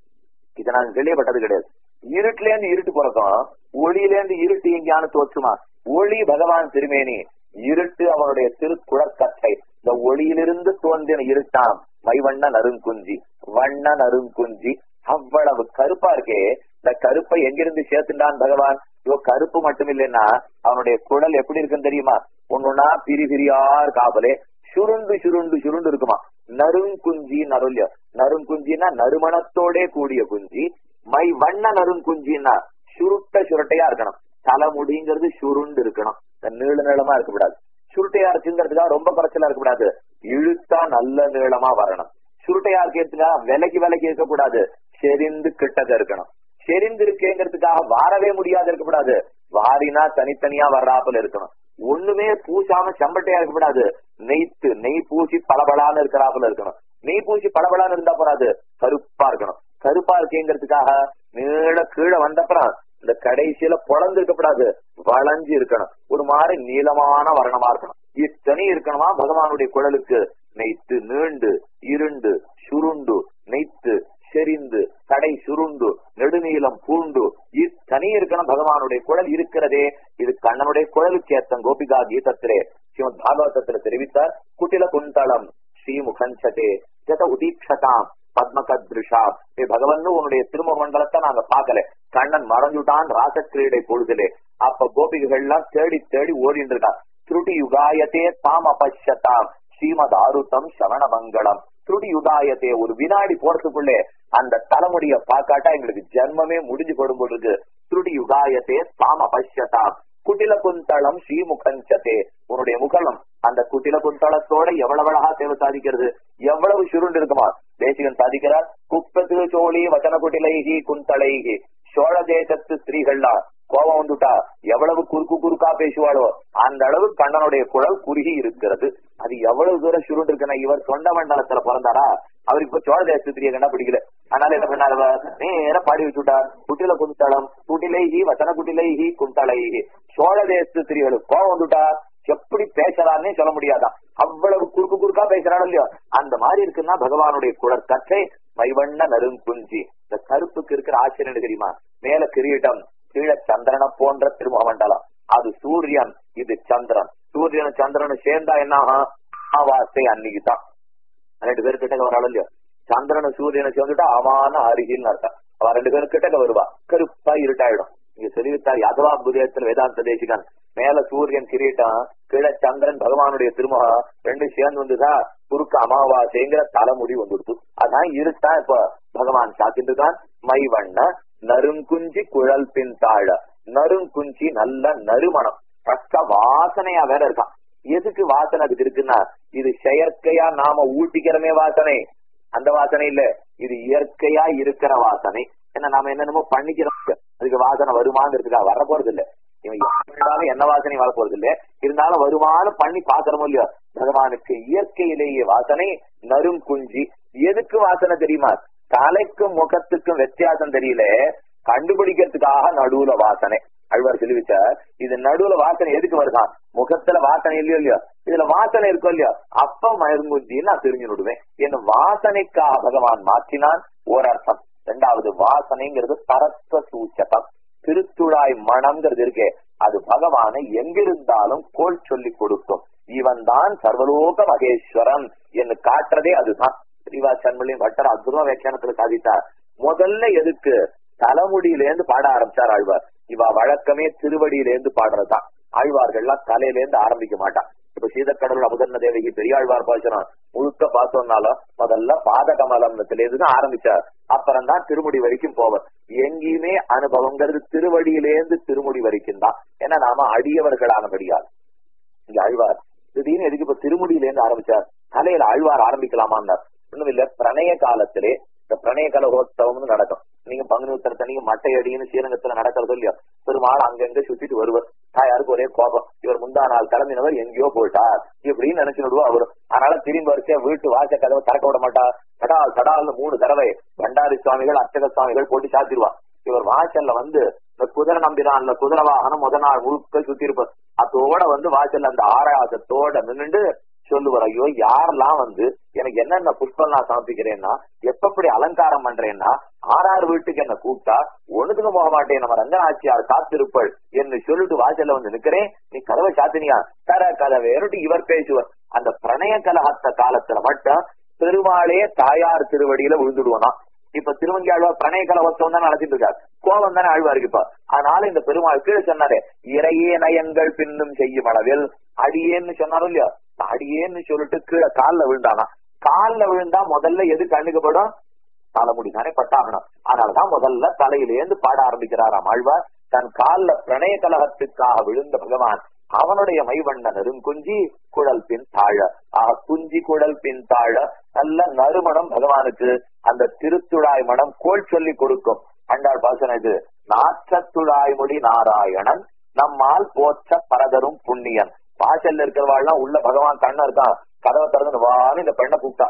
இதை நான் கேள்விப்பட்டது கிடையாது இருட்டுல இருந்து இருட்டு பிறக்கும் ஒளியிலேந்து இருட்டு எங்கேயான தோற்றுமா ஒளி பகவான் திருமேனி இருட்டு அவனுடைய திருக்குழற்கத்தை இந்த ஒளியிலிருந்து தோன்றின இருட்டாம் மைவண்ண நறுங்குஞ்சி வண்ண நறுங்குஞ்சி அவ்வளவு கருப்பா இருக்கே இந்த கருப்பை எங்கிருந்து சேர்த்துட்டான் பகவான் இவ கருப்பு மட்டும் இல்லைன்னா அவனுடைய குடல் எப்படி இருக்குன்னு தெரியுமா ஒண்ணுன்னா பிரி பிரியார் காவலே சுருண்டு சுருண்டு சுருண்டு இருக்குமா நறுங்குஞ்சி நருள்ய நறுங்குஞ்சின்னா நறுமணத்தோட கூடிய குஞ்சி மை வண்ண நறுங்குஞ்சின்னா சுருட்ட சுருட்டையா இருக்கணும் தலைமுடிங்கிறது சுருண்டு இருக்கணும் நீள நீளமா இருக்கக்கூடாது சுருட்டையா இருக்குங்கிறதுக்காக ரொம்ப குறைச்சலா இருக்கக்கூடாது இழுத்தா நல்ல நீளமா வரணும் சுருட்டையா இருக்கிறதுக்காக விலைக்கு விலைக்கு இருக்கக்கூடாது செறிந்து கிட்டக்க இருக்கணும் செறிந்து இருக்கேங்கிறதுக்காக வாரவே முடியாது இருக்கக்கூடாது வாரினா தனித்தனியா வர்றாப்புல இருக்கணும் ஒண்ணுமே பூசாம செம்பட்டையா இருக்கக்கூடாது நெய்த்து நெய் பூசி பளபளான்னு இருக்கிறாப்புல இருக்கணும் நெய் பூசி பளபளான்னு இருந்தா போறாது கருப்பா இருக்கணும் கருப்பா இருக்கேங்கிறதுக்காக நீள கீழே வந்தப்புறம் இந்த கடைசியில பொழந்து இருக்கக்கூடாது வளைஞ்சு இருக்கணும் ஒரு மாதிரி நீளமான வர்ணமா இருக்கணும் இத்தனை இருக்கணுமா பகவானுடைய குழலுக்கு நெய்த்து நீண்டு இருண்டு சுருண்டு நெய்த்து செறிந்து கடை சுருண்டு நெடுநீளம் பூண்டு இத்தனி இருக்கணும் பகவானுடைய குழல் இருக்கிறதே இது கண்ணனுடைய குழலுக்கு ஏத்தம் கோபிகா கீதத்திலே ஸ்ரீமத் பாகவதத்துல தெரிவித்தார் குட்டில குந்தளம் ஸ்ரீமுகஞ்சதே ஜத உதீட்சதாம் பத்மகத்ருஷா ஏ பகவன் உன்னுடைய திருமுக மண்டலத்தை நாங்க பாக்கல கண்ணன் மறைஞ்சுட்டான் ராசக்கிரீடை பொழுதுலே அப்ப கோபிகைகள் எல்லாம் தேடி தேடி ஓடிட்டு இருக்கா திருட்டி யுகாயத்தே தாம் அபஷ்யதாம் ஸ்ரீமத் ஆருத்தம் சவண மங்களம் திருடி யுகாயத்தே ஒரு வினாடி போறதுக்குள்ளே அந்த தலைமுடிய பாக்காட்டா எங்களுக்கு ஜென்மமே முடிஞ்சு போடும் போது இருக்கு திருடி யுகாயத்தே தாம் அபஷ்யதாம் குட்டில குந்தளம் ஸ்ரீமுகஞ்சதே உன்னுடைய முகலம் அந்த குட்டில குந்தளத்தோட எவ்வளவு அழகா சேவை சாதிக்கிறது எவ்வளவு சுருண்டு இருக்குமா தேசிகன் சாதிக்கிறார் குப்பத்து சோழி வச்சன குட்டிலைகி குந்தளைகி சோழ தேசத்து ஸ்திரீகள்லாம் கோபம் வந்துட்டா எவ்வளவு குறுக்கு குறுக்கா பேசுவாளோ அந்த அளவு கண்ணனுடைய குழல் குறுகி இருக்கிறது அது எவ்வளவு தூரம் சுருண்டு இருக்குன்னா இவர் தொண்ட மண்டலத்துல பிறந்தாரா அவருக்கு இப்ப சோழ தேச ஸ்திரியை கண்டா பிடிக்கல அதனால என்ன பண்ணாரு நேர பாடி வச்சுட்டார் குட்டில குந்தளம் குட்டிலைகி வச்சன குட்டிலைகி குந்தளைகி சோழ தேச ஸ்திரீகளுக்கு கோபம் வந்துட்டா எப்படி பேசலான்னே சொல்ல முடியாதான் அவ்வளவு குறுக்கு குறுக்கா பேசுறாள் இல்லையோ அந்த மாதிரி இருக்குன்னா பகவானுடைய குழற் கற்றை மைவண்ண நறுங்குஞ்சி இந்த கருப்புக்கு இருக்கிற ஆச்சரியம் தெரியுமா மேல கிரீடம் கீழே சந்திரனை போன்ற திருமுகமண்டலம் அது சூரியன் இது சந்திரன் சூரியன் சந்திரன் சேர்ந்தா என்ன ஆகும் அமாவாசை அன்னைக்கு தான் ரெண்டு பேர் கிட்ட வராள் இல்லையோ சந்திரனை சூரியனை சேர்ந்துட்டா அவான அருகில் அர்த்தம் அவ ரெண்டு பேரும் கிட்டக்க வருவா கருப்பா இருட்டாயிடும் இங்க தெரிவித்தார் யாதவா புதயத்தில் வேதாந்த தேசிகன் மேல சூரியன் கிரீட்டம் கீழே சந்திரன் பகவானுடைய திருமுகம் ரெண்டு சேர்ந்து வந்துதா குறுக்கு அமாவாசைங்கிற தலைமுடி வந்துடுது அதான் இருட்டா இப்ப பகவான் சாத்திட்டுதான் மைவண்ண நறுங்குஞ்சி குழல் பின் தாழ நறுங்குஞ்சி நல்ல நறுமணம் பக்க வாசனையா வேற இருக்கான் எதுக்கு வாசனை அதுக்கு இருக்குன்னா இது செயற்கையா நாம ஊட்டிக்கிறமே வாசனை அந்த வாசனை இல்ல இது இயற்கையா இருக்கிற வாசனை என்ன நாம என்னென்னமோ பண்ணிக்கிறோம் அதுக்கு வாசனை வருமாங்கிறதுக்காக வர போறது இல்ல இவன் இருந்தாலும் என்ன வாசனை வர போறது இல்ல இருந்தாலும் வருமானம் பண்ணி பாக்குறோமோ இல்லையோ பகவானுக்கு இயற்கையிலேயே வாசனை நரும் குஞ்சி எதுக்கு வாசனை தெரியுமா தலைக்கும் முகத்துக்கும் வித்தியாசம் தெரியல கண்டுபிடிக்கிறதுக்காக நடுவுல வாசனை அழ்வார் சொல்லிவிச்சார் இது நடுவுல வாசனை எதுக்கு வருதான் முகத்துல வாசனை இல்லையோ இல்லையோ இதுல வாசனை இருக்கோ இல்லையோ அப்ப மருங்குஞ்சின்னு நான் தெரிஞ்சு விடுவேன் என் வாசனைக்காக பகவான் மாற்றினான் ஒரு அர்த்தம் ரெண்டாவது வாசனைங்கிறது பரத்வ சூச்சகம் திருத்துழாய் மனம்ங்கிறது இருக்கே அது பகவானை எங்கிருந்தாலும் கோல் சொல்லி கொடுக்கும் இவன் தான் சர்வலோக மகேஸ்வரன் என்று காட்டுறதே அதுதான் ஸ்ரீவா சண்மொழி பட்டர் அற்புதமா வியாக்கியானத்துல சாதித்தார் முதல்ல எதுக்கு தலைமுடியிலேருந்து பாட ஆரம்பிச்சார் ஆழ்வார் இவ வழக்கமே திருவடியிலேருந்து பாடுறதுதான் ஆழ்வார்கள்லாம் தலையிலேருந்து ஆரம்பிக்க மாட்டான் இப்ப சீதக்கடவுள் அமுதன்ன தேவகி பெரியாழ்வார் பாசனம் முழுக்க பார்த்தோம்னாலும் முதல்ல பாதகமலம்னத்திலேருந்து தான் ஆரம்பிச்சார் அப்புறம் தான் திருமுடி வரைக்கும் போவர் எங்கேயுமே அனுபவங்கிறது திருவடியிலேருந்து திருமுடி வரைக்கும் தான் ஏன்னா நாம அடியவர்களானபடியால் இங்க ஆழ்வார் திடீர்னு எதுக்கு இப்ப திருமுடியிலேருந்து ஆரம்பிச்சார் தலையில ஆழ்வார் ஆரம்பிக்கலாமான்னார் ஒண்ணும் இல்ல பிரணய காலத்திலே இந்த பிரணய கலகோத்சவம்னு நடக்கும் நீங்க பங்குனி உத்தரத்தனைக்கு மட்டை அடின்னு ஸ்ரீரங்கத்துல நடக்கிறது இல்லையோ பெருமாள் அங்கங்க சுத்திட்டு வருவர் தாயாருக்கு ஒரே கோபம் இவர் முந்தா நாள் கிளம்பினவர் எங்கேயோ போயிட்டார் இப்படின்னு நினைச்சு விடுவா அவரு அதனால திரும்பி வரிசையா வீட்டு வாச கதவை திறக்க விட மாட்டார் தடால் தடால்னு மூணு தடவை பண்டாரி சுவாமிகள் அர்ச்சக சுவாமிகள் போட்டு சாத்திடுவா இவர் வாசல்ல வந்து இந்த குதிரை நம்பிதான் அந்த குதிரை வாகனம் முத நாள் முழுக்க சுத்தி இருப்பார் அதோட வந்து வாசல்ல அந்த ஆராசத்தோட நின்னுண்டு சொல்லுவார் ஐயோ யாரெல்லாம் வந்து எனக்கு என்னென்ன புஷ்பம் நான் சமர்ப்பிக்கிறேன்னா எப்பப்படி அலங்காரம் பண்றேன்னா ஆறாறு வீட்டுக்கு என்ன கூப்பிட்டா ஒண்ணுக்கு போக மாட்டேன் நம்ம ரங்கநாச்சியார் காத்திருப்பள் என்று சொல்லிட்டு வாசல்ல வந்து நிக்கிறேன் நீ கதவை சாத்தினியா தர கதவேனுட்டு இவர் பேசுவார் அந்த பிரணய கலகத்த காலத்துல மட்டும் பெருமாளே தாயார் திருவடியில விழுந்துடுவோனா இப்ப திருவங்கி ஆழ்வார் பிரணய கலவசம் தான் நடத்திட்டு இருக்காரு கோபம் தானே ஆழ்வாருக்கு இப்ப அதனால இந்த பெருமாள் கீழே சொன்னாரே இறையே நயங்கள் பின்னும் செய்யும் அளவில் அடியேன்னு சொன்னாரும் இல்லையா அடியேன்னு சொல்லிட்டு கீழே காலில் விழுந்தானா காலில் விழுந்தா முதல்ல எது கண்ணுக்குப்படும் தலைமுடி தானே பட்டாகணும் அதனாலதான் முதல்ல தலையிலேந்து பாட ஆரம்பிக்கிறாராம் ஆழ்வார் தன் காலில் பிரணய கலகத்துக்காக விழுந்த பகவான் அவனுடைய மைவண்ண நெருங்குஞ்சி குழல் பின் தாழ ஆக குஞ்சி குழல் பின் தாழ நல்ல நறுமணம் பகவானுக்கு அந்த திருத்துழாய் மனம் கோல் சொல்லி கொடுக்கும் அண்டாள் பாசனம் இது நாற்றத்துழாய் மொழி நாராயணன் நம்மால் போற்ற பரதரும் புண்ணியன் வாசல்ல இருக்கிறவாள்லாம் உள்ள பகவான் கண்ணன் இருக்கான் கதவை திறந்து வான்னு இந்த பெண்ணை கூப்பிட்டா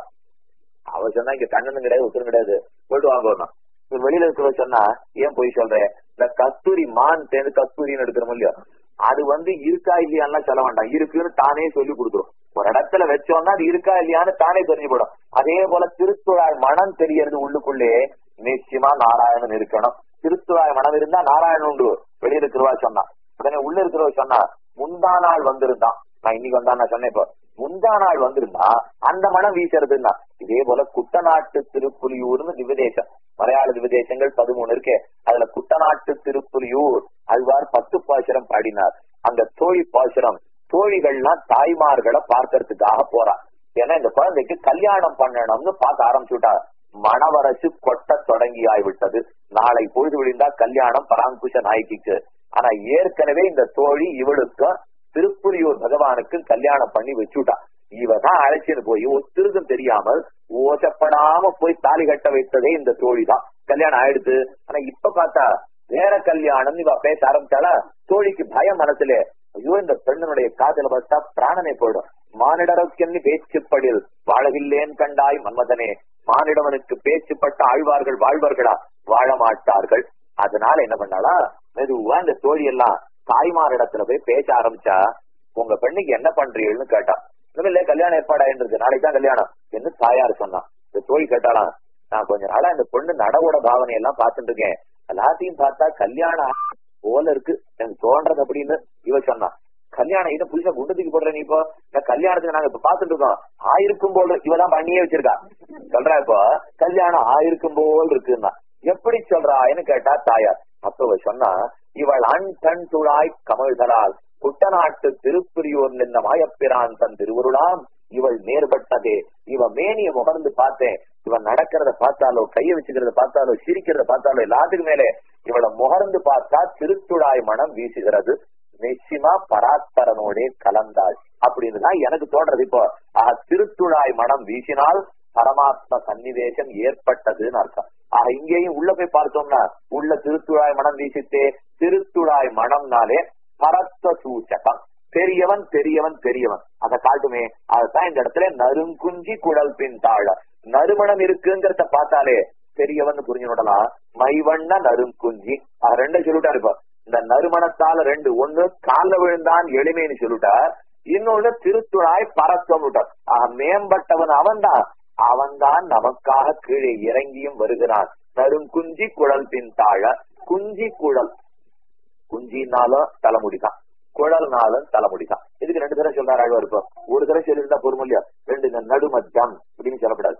அவ சொன்னா இங்க கண்ணனும் கிடையாது உத்தரம் கிடையாது போயிட்டு வாங்க வெளியில இருக்கிற சொன்னா ஏன் போய் சொல்றேன் இந்த கஸ்தூரி மான் சேர்ந்து கஸ்தூரின்னு எடுக்கிறோம் இல்லையா அது வந்து இருக்கா இல்லையான்லாம் சொல்ல வேண்டாம் இருக்குன்னு தானே சொல்லி கொடுத்துரும் ஒரு இடத்துல வச்சோம்னா அது இருக்கா இல்லையான்னு தானே தெரிஞ்சு போடும் அதே போல திருத்துழாய் மனம் தெரியறது உள்ளுக்குள்ளே நிச்சயமா நாராயணன் இருக்கணும் திருத்துழாய் மனம் இருந்தா நாராயணன் உண்டு வெளியில இருக்கிறவா சொன்னா உடனே உள்ள இருக்கிறவ சொன்னா முந்தா நாள் வந்திருந்தான் நான் இன்னைக்கு வந்தா நான் சொன்னேன் இப்போ முந்தா நாள் வந்திருந்தா அந்த மனம் வீசுறதுன்னா இதே போல குட்டநாட்டு திருப்புலியூர்னு திவதேசம் மலையாள திவதேசங்கள் பதிமூணு இருக்கே அதுல குட்டநாட்டு திருப்புலியூர் அல்வார் பத்து பாசுரம் பாடினார் அந்த தோழி பாசுரம் தோழிகள்லாம் தாய்மார்களை பார்க்கறதுக்காக போறா ஏன்னா இந்த குழந்தைக்கு கல்யாணம் பண்ணணும்னு பார்க்க ஆரம்பிச்சுட்டா மணவரசு கொட்ட தொடங்கி ஆய்விட்டது நாளை பொழுது விழிந்தா கல்யாணம் பராங்குஷ நாயகிக்கு ஆனா ஏற்கனவே இந்த தோழி இவளுக்கு திருப்புலியூர் பகவானுக்கு கல்யாணம் பண்ணி வச்சுட்டா இவதான் அழைச்சின்னு போய் ஒத்திருக்கும் தெரியாமல் ஓசப்படாம போய் தாலி கட்ட வைத்ததே இந்த தோழி தான் கல்யாணம் ஆயிடுது ஆனா இப்ப பார்த்தா வேற கல்யாணம் இவ பேச ஆரம்பிச்சாலா தோழிக்கு பயம் மனசுல ஐயோ இந்த பெண்ணனுடைய காதல பார்த்தா பிராணனை போயிடும் மானிடரக்கென்னு பேச்சுப்படில் வாழவில்லேன் கண்டாய் மன்மதனே மானிடவனுக்கு பேச்சுப்பட்ட ஆழ்வார்கள் வாழ்வார்களா வாழ மாட்டார்கள் அதனால என்ன பண்ணாலா மெதுவா இந்த தோழி எல்லாம் தாய்மார் இடத்துல போய் பேச ஆரம்பிச்சா உங்க பெண்ணுக்கு என்ன பண்றீங்கன்னு கேட்டா இல்ல கல்யாணம் ஏற்பாடாயின்றது நாளைக்கு தான் கல்யாணம் என்று தாயார் சொன்னான் இந்த தோழி கேட்டாலாம் நான் கொஞ்ச நாளா இந்த பொண்ணு நடவோட பாவனை எல்லாம் பார்த்துட்டு இருக்கேன் எல்லாத்தையும் பார்த்தா கல்யாணம் போல இருக்கு எனக்கு தோன்றது அப்படின்னு இவ சொன்னான் கல்யாணம் இதை புதுசா குண்டத்துக்கு போடுற நீ இப்போ இந்த கல்யாணத்துக்கு நாங்க இப்ப பாத்துட்டு இருக்கோம் ஆயிருக்கும் போல் இவதான் பண்ணியே வச்சிருக்கா சொல்றா இப்போ கல்யாணம் ஆயிருக்கும் போல் இருக்குன்னா எப்படி சொல்றான்னு கேட்டா தாயார் அப்ப இவ சொன்னா இவள் அண் தன் துழாய் கமழ்தலால் குட்டநாட்டு திருப்புரியூர் நின்ற மாயப்பிரான் தன் திருவருளாம் இவள் நேர்பட்டதே இவ மேனிய முகர்ந்து பார்த்தேன் இவன் நடக்கிறத பார்த்தாலோ கைய வச்சுக்கிறத பார்த்தாலோ சிரிக்கிறத பார்த்தாலோ எல்லாத்துக்கும் மேலே இவளை முகர்ந்து பார்த்தா திருத்துழாய் மனம் வீசுகிறது நிச்சயமா பராத்பரனோடே கலந்தாள் அப்படின்னு தான் எனக்கு தோன்றது இப்போ ஆஹ் திருத்துழாய் மனம் வீசினால் பரமாத்ம சன்னிவேசம் ஏற்பட்டதுன்னு அர்த்தம் ஆக இங்கேயும் உள்ள போய் பார்த்தோம்னா உள்ள திருத்துழாய் மனம் வீசித்தே திருத்துழாய் மனம்னாலே பரத்வ சூச்சகம் பெரியவன் பெரியவன் பெரியவன் அதை காட்டுமே அதுதான் இந்த இடத்துல நறுங்குஞ்சி குழல் பின் தாழ நறுமணம் இருக்குங்கிறத பார்த்தாலே பெரியவன் புரிஞ்சு விடலாம் மைவண்ண நறுங்குஞ்சி அது ரெண்டு சொல்லிட்டா இருப்பா இந்த நறுமணத்தால ரெண்டு ஒண்ணு கால விழுந்தான் எளிமைன்னு சொல்லிட்டா இன்னொன்னு திருத்துழாய் பரத்துவம் விட்டார் ஆக மேம்பட்டவன் அவன்தான் அவன்தான் நமக்காக கீழே இறங்கியும் வருகிறான் நறுங்குஞ்சி குழல் பின் தாழ குஞ்சி குழல் குஞ்சினாலும் தலைமுடிதான் குழல்னாலும் தலைமுடிதான் இதுக்கு ரெண்டு தடவை சொல்றாரு அழுவா இருப்போம் ஒரு தடவை சொல்லியிருந்தா பொறுமை இல்லையா ரெண்டு இந்த நடுமத்தியம் அப்படின்னு சொல்லப்படாது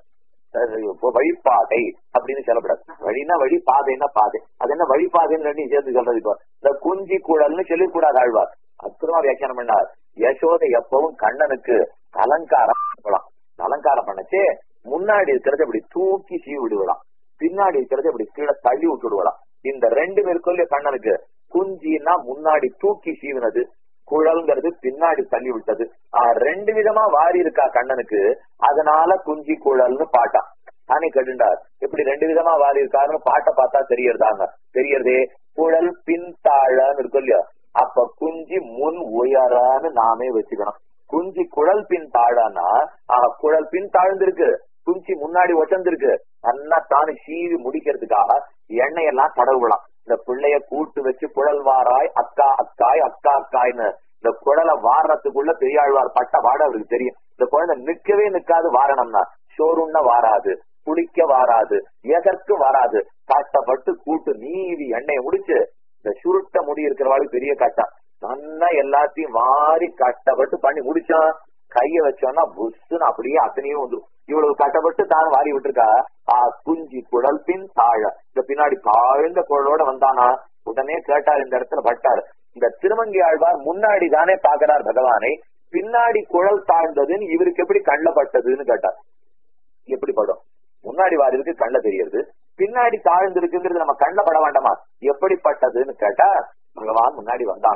வழிபாதை அப்படின்னு சொல்லப்படாது வழினா வழி பாதைன்னா பாதை அது என்ன வழிபாதைன்னு ரெண்டையும் சேர்த்து சொல்றது இப்போ இந்த குஞ்சி குழல்னு சொல்லக்கூடாது ஆழ்வார் அற்புதமா வியாக்கியானம் பண்ணார் யசோதை எப்பவும் கண்ணனுக்கு அலங்காரம் பண்ணலாம் அலங்காரம் பண்ணச்சே முன்னாடி இருக்கிறத இப்படி தூக்கி சீவி விடுவலாம் பின்னாடி இருக்கிறத இப்படி கீழே தள்ளி விட்டு விடுவலாம் இந்த ரெண்டு பேருக்குள்ள கண்ணனுக்கு குஞ்சின்னா முன்னாடி தூக்கி சீவினது குழல்ங்கிறது பின்னாடி தள்ளி விட்டது ஆஹ் ரெண்டு விதமா வாரி இருக்கா கண்ணனுக்கு அதனால குஞ்சி குழல்னு பாட்டான் தானே கேட்டுண்டார் இப்படி ரெண்டு விதமா வாரி இருக்காருன்னு பாட்டை பார்த்தா தெரியறதாங்க தெரியறதே குழல் பின் தாழன்னு இருக்கும் இல்லையா அப்ப குஞ்சி முன் உயரான்னு நாமே வச்சுக்கணும் குஞ்சி குழல் பின் தாழானா ஆஹ் குழல் பின் தாழ்ந்திருக்கு குஞ்சி முன்னாடி ஒட்டந்திருக்கு நல்லா தானு சீவி முடிக்கிறதுக்காக எண்ணெய் எல்லாம் தடவுலாம் இந்த பிள்ளைய கூட்டு வச்சு குழல் வாராய் அக்கா அக்காய் அக்கா அக்காய்னு இந்த குழலை வாரத்துக்குள்ள பெரியாழ்வார் பட்ட வாட அவருக்கு தெரியும் இந்த குழந்தை நிக்கவே நிக்காது வாரணம்னா சோறுண்ண வாராது குளிக்க வாராது எதற்கு வராது கஷ்டப்பட்டு கூட்டு நீவி எண்ணெயை முடிச்சு இந்த சுருட்ட முடி இருக்கிறவாளுக்கு பெரிய கட்டம் நல்லா எல்லாத்தையும் வாரி கஷ்டப்பட்டு பண்ணி முடிச்சான் கைய வச்சோம்னா புஷ்ன்னு அப்படியே அத்தனையும் வந்துடும் இவ்வளவு கட்டப்பட்டு தான் வாரி விட்டுருக்கா ஆ குஞ்சி குழல் பின் தாழ இந்த பின்னாடி தாழ்ந்த குழலோட வந்தானா உடனே கேட்டார் இந்த இடத்துல பட்டார் இந்த திருமங்கி ஆழ்வார் முன்னாடி தானே பாக்குறார் பகவானை பின்னாடி குழல் தாழ்ந்ததுன்னு இவருக்கு எப்படி கண்ல பட்டதுன்னு கேட்டார் எப்படி படும் முன்னாடி வாரிருக்கு கண்ல தெரியுது பின்னாடி தாழ்ந்து இருக்குங்கிறது நம்ம கண்ல பட வேண்டாமா எப்படிப்பட்டதுன்னு கேட்டா பகவான் முன்னாடி வந்தானா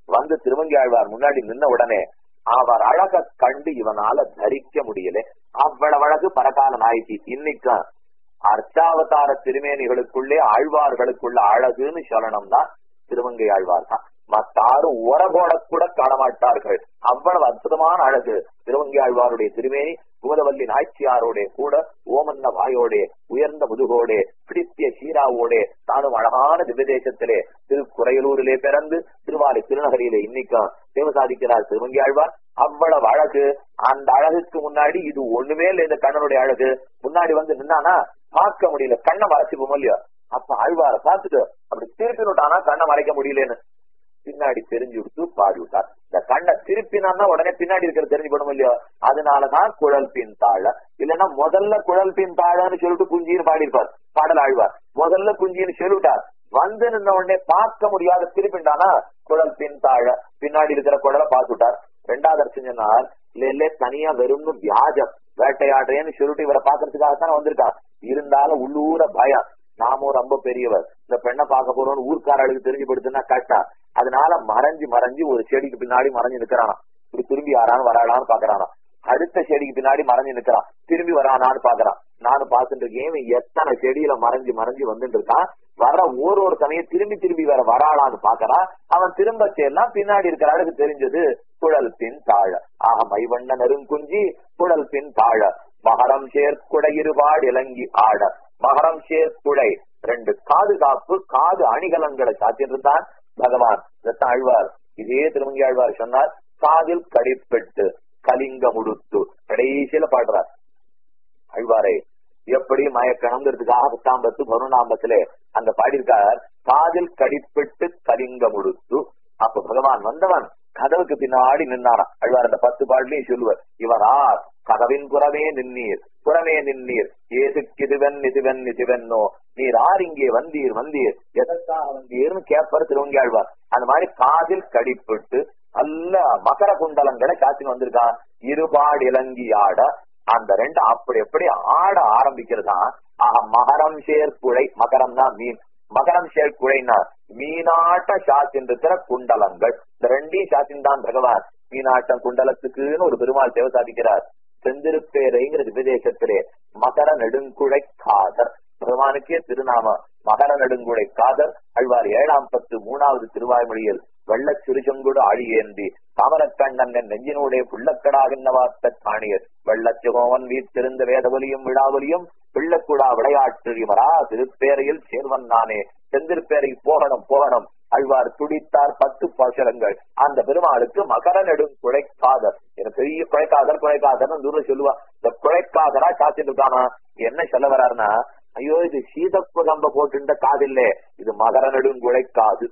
வந்து திருமங்கி ஆழ்வார் முன்னாடி நின்ன உடனே அவர் அழக கண்டு இவனால தரிக்க முடியல அவ்வளவு அழகு பரகால நாயகி இன்னைக்கு அர்ச்சாவதார திருமேனிகளுக்குள்ளே ஆழ்வார்களுக்குள்ள அழகுன்னு சொல்லணும்னா திருமங்கை ஆழ்வார் தான் மத்தாரும் உரகோட கூட காணமாட்டார்கள் அவ்வளவு அற்புதமான அழகு திருவங்கி ஆழ்வாருடைய திருமேனி குமதவல்லி நாய்ச்சியாரோட கூட ஓமன்ன வாயோடே உயர்ந்த முதுகோடே பிடித்திய சீராவோடே தானும் அழகான திவ்யதேசத்திலே திருக்குறையலூரிலே பிறந்து திருவாலை திருநகரியிலே இன்னைக்கும் சேவை சாதிக்கிறார் திருவங்கி ஆழ்வார் அவ்வளவு அழகு அந்த அழகுக்கு முன்னாடி இது ஒண்ணுமே இல்லை இந்த கண்ணனுடைய அழகு முன்னாடி வந்து நின்னானா பார்க்க முடியல கண்ணை மறைச்சுப்போம் இல்லையா அப்ப ஆழ்வார பார்த்துட்டு அப்படி திருப்பி விட்டானா கண்ணை மறைக்க முடியலன்னு பின்னாடி தெரிஞ்சு விட்டு பாடி விட்டார் இந்த கண்ணை திருப்பினான்னா உடனே பின்னாடி இருக்கிற தெரிஞ்சு போடும் இல்லையோ அதனாலதான் குழல் பின் தாழ இல்லைன்னா முதல்ல குழல் பின் தாழன்னு சொல்லிட்டு குஞ்சின்னு பாடியிருப்பார் பாடல் ஆழ்வார் முதல்ல குஞ்சின்னு சொல்லிவிட்டார் வந்து நின்ன உடனே பார்க்க முடியாத திருப்பிண்டானா குழல் பின் தாழ பின்னாடி இருக்கிற குழலை பார்த்து விட்டார் ரெண்டாவது அர்த்தம் சொன்னார் இல்ல இல்ல தனியா வெறும்னு வியாஜம் வேட்டையாடுறேன்னு சொல்லிட்டு இவரை பாக்குறதுக்காகத்தானே வந்திருக்கான் இருந்தாலும் உள்ளூர பயம் நாமும் ரொம்ப பெரியவர் இந்த பெண்ணை பார்க்க போறோம்னு ஊர்க்காரர்களுக்கு தெரிஞ்சு படுத்துனா கஷ்டம் அதனால மறைஞ்சு மறைஞ்சு ஒரு செடிக்கு பின்னாடி மறைஞ்சு நிக்கிறானா இப்படி திரும்பி வரான்னு வராளான்னு பாக்குறானா அடுத்த செடிக்கு பின்னாடி மறைஞ்சு நிக்கிறான் திரும்பி வரானான்னு பாக்குறான் நானும் பார்த்துட்டு இருக்கேன் இவன் எத்தனை செடியில மறைஞ்சு மறைஞ்சு வந்துட்டு இருக்கான் வர்ற ஒரு ஒரு சமயம் திரும்பி திரும்பி வேற வராளான்னு பாக்குறான் அவன் திரும்ப சேரலாம் பின்னாடி இருக்கிற அழகு தெரிஞ்சது குழல் பின் தாழ ஆக மைவண்ண நெருங்குஞ்சி குழல் பின் தாழ மகரம் சேர்க்குடை இருபாடு இலங்கி ஆட மகரம் சேர்க்குடை ரெண்டு காது காப்பு காது அணிகலன்களை சாத்தியிருந்தான் பகவான் இதத்தான் ஆழ்வார் இதே திருமங்கி ஆழ்வார் சொன்னார் காதில் கடிப்பெட்டு கலிங்க முடுத்து கடைசியில பாடுறார் ஆழ்வாரை எப்படி மயக்கணங்கிறதுக்காக பத்தாம்பத்து பருணாம்பத்திலே அந்த பாடியிருக்கார் காதில் கடிப்பெட்டு கலிங்க முடுத்து அப்ப பகவான் வந்தவன் கதவுக்கு பின்னாடி நின்னாராம் அழ்வார் அந்த பத்து பாடலையும் சொல்லுவார் இவரார் கதவின் புறமே நின்னீர் புறமே நின்னீர் ஏதுக்கிதுவன் இதுவன் இதுவென்னோ நீர் ஆர் இங்கே வந்தீர் வந்தீர் எதற்காக வந்தீர்னு கேட்பார் திருவங்கி ஆழ்வார் அந்த மாதிரி காதில் கடிப்பட்டு நல்ல மகர குண்டலங்களை காத்தின்னு வந்திருக்கான் இருபாடு இலங்கி ஆட அந்த ரெண்டு அப்படி எப்படி ஆட ஆரம்பிக்கிறதா ஆஹ் மகரம் சேர்க்குழை மகரம் தான் மீன் மகரம் சேர்க்குழைனா மீனாட்ட சாத்தின்றிருக்கிற குண்டலங்கள் இந்த ரெண்டையும் சாத்தின் தான் பகவான் மீனாட்டம் குண்டலத்துக்குன்னு ஒரு பெருமாள் தேவை சாதிக்கிறார் செந்திருப்பேரைங்கிற விதேசத்திலே மகர நெடுங்குழை காதர் பகவானுக்கே திருநாம மகர நெடுங்குழை காதர் அழ்வார் ஏழாம் பத்து மூணாவது திருவாய்மொழியில் வெள்ள சிறுசெங்குடு ஆழியேந்தி தாமரக்கண்ணன் என் நெஞ்சினூடே புள்ளக்கடாகின்ன வார்த்த காணியர் வெள்ளச்சுகோவன் வீட்டிருந்த வேதவலியும் விழாவலியும் பிள்ளக்குடா விளையாட்டுமரா திருப்பேரையில் சேர்வன் நானே செந்திருப்பேரை போகணும் போகணும் அழ்வார் துடித்தார் பத்து பாசலங்கள் அந்த பெருமாளுக்கு மகர நெடும் குழைக்காதர் எனக்கு பெரிய குழைக்காதர் குழைக்காதர் தூரம் சொல்லுவா இந்த குழைக்காதரா காத்துட்டு இருக்கானா என்ன சொல்ல வர்றாருன்னா ஐயோ இது சீதக்குழம்ப போட்டுண்ட காதில்லே இது மகர நெடும் குழைக்காது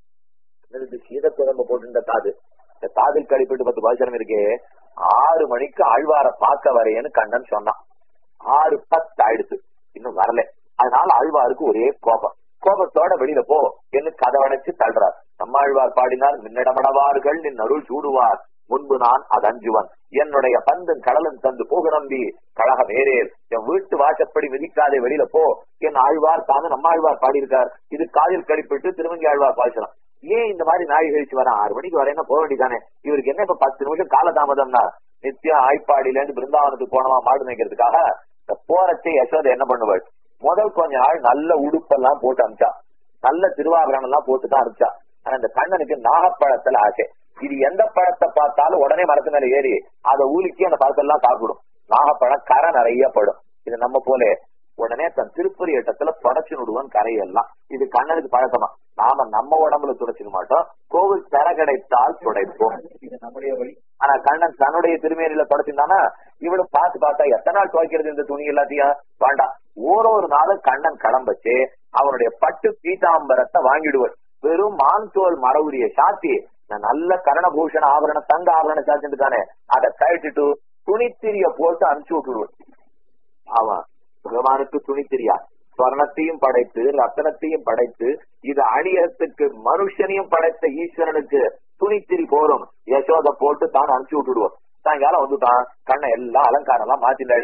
இது சீதக்குழம்ப போட்டுண்ட காது இந்த காதில் கழிப்பிட்டு பத்து பாசனம் இருக்கே ஆறு மணிக்கு ஆழ்வார பார்க்க வரையன்னு கண்ணன் சொன்னான் ஆறு பத்து ஆயிடுச்சு இன்னும் வரல அதனால ஆழ்வாருக்கு ஒரே கோபம் கோபத்தோட வெளியில போ என்று கதவடைச்சு தள்ளுறார் நம்மாழ்வார் பாடினார் மின்னடமடவார்கள் நின் அருள் சூடுவார் முன்பு நான் அதஞ்சுவன் என்னுடைய பந்தும் கடலும் தந்து போக நம்பி கழக வேறேல் என் வீட்டு வாசப்படி விதிக்காதே வெளியில போ என் ஆழ்வார் தாங்க நம்மாழ்வார் பாடியிருக்கார் இது காதில் கழிப்பிட்டு திருவங்கி ஆழ்வார் பாய்ச்சலாம் ஏன் இந்த மாதிரி நாய் கழிச்சு வரேன் ஆறு மணிக்கு வரேன்னா போக வேண்டியதானே இவருக்கு என்ன இப்ப பத்து நிமிஷம் காலதாமதம்னா நித்தியம் ஆய்ப்பாடியில இருந்து பிருந்தாவனத்துக்கு போனவா மாடு மேய்க்கிறதுக்காக இந்த போறச்சே யசோதை என்ன பண்ணுவாள் முதல் கொஞ்ச நாள் நல்ல உடுப்பெல்லாம் போட்டு அமிச்சா நல்ல திருவாபரணம் எல்லாம் போட்டு தான் அமிச்சா ஆனா இந்த கண்ணனுக்கு நாகப்பழத்துல ஆசை இது எந்த பழத்தை பார்த்தாலும் உடனே மரத்து மேல ஏறி அதை ஊலிக்கி அந்த பழத்தெல்லாம் சாப்பிடும் நாகப்பழம் கரை நிறைய படும் இது நம்ம போல உடனே தன் திருப்பதி இடத்துல தொடச்சு நடுவன் கரையெல்லாம் இது கண்ணனுக்கு பழக்கமா நாம நம்ம உடம்புல துடைச்சிக்க மாட்டோம் கோவில் தர கிடைத்தால் துடைப்போம் இது நம்முடைய வழி ஆனா கண்ணன் தன்னுடைய திருமேனில தொடச்சிருந்தானா இவளும் பார்த்து பார்த்தா எத்தனை நாள் துவைக்கிறது இந்த துணி எல்லாத்தையும் வேண்டாம் ஒரு ஒரு நாளும் கண்ணன் கிளம்பச்சு அவனுடைய பட்டு பீதாம்பரத்தை வாங்கிடுவார் வெறும் மான் தோல் மரவுரிய சாத்தி நல்ல கரணபூஷண ஆபரண தங்க ஆபரண சாத்திட்டு தானே அதை கழட்டிட்டு துணித்திரிய போட்டு அனுப்பிச்சு விட்டுடுவார் ஆமா பகவானுக்கு துணித்திரியா ஸ்வர்ணத்தையும் படைத்து ரத்தனத்தையும் படைத்து இது அணியத்துக்கு மனுஷனையும் படைத்த ஈஸ்வரனுக்கு துணித்திரி போரும் யசோத போட்டு தான் அனுப்பிச்சு விட்டுடுவோம் சாயங்காலம் வந்துட்டான் கண்ணை எல்லாம் அலங்காரம் எல்லாம் மாத்தில எடுத்து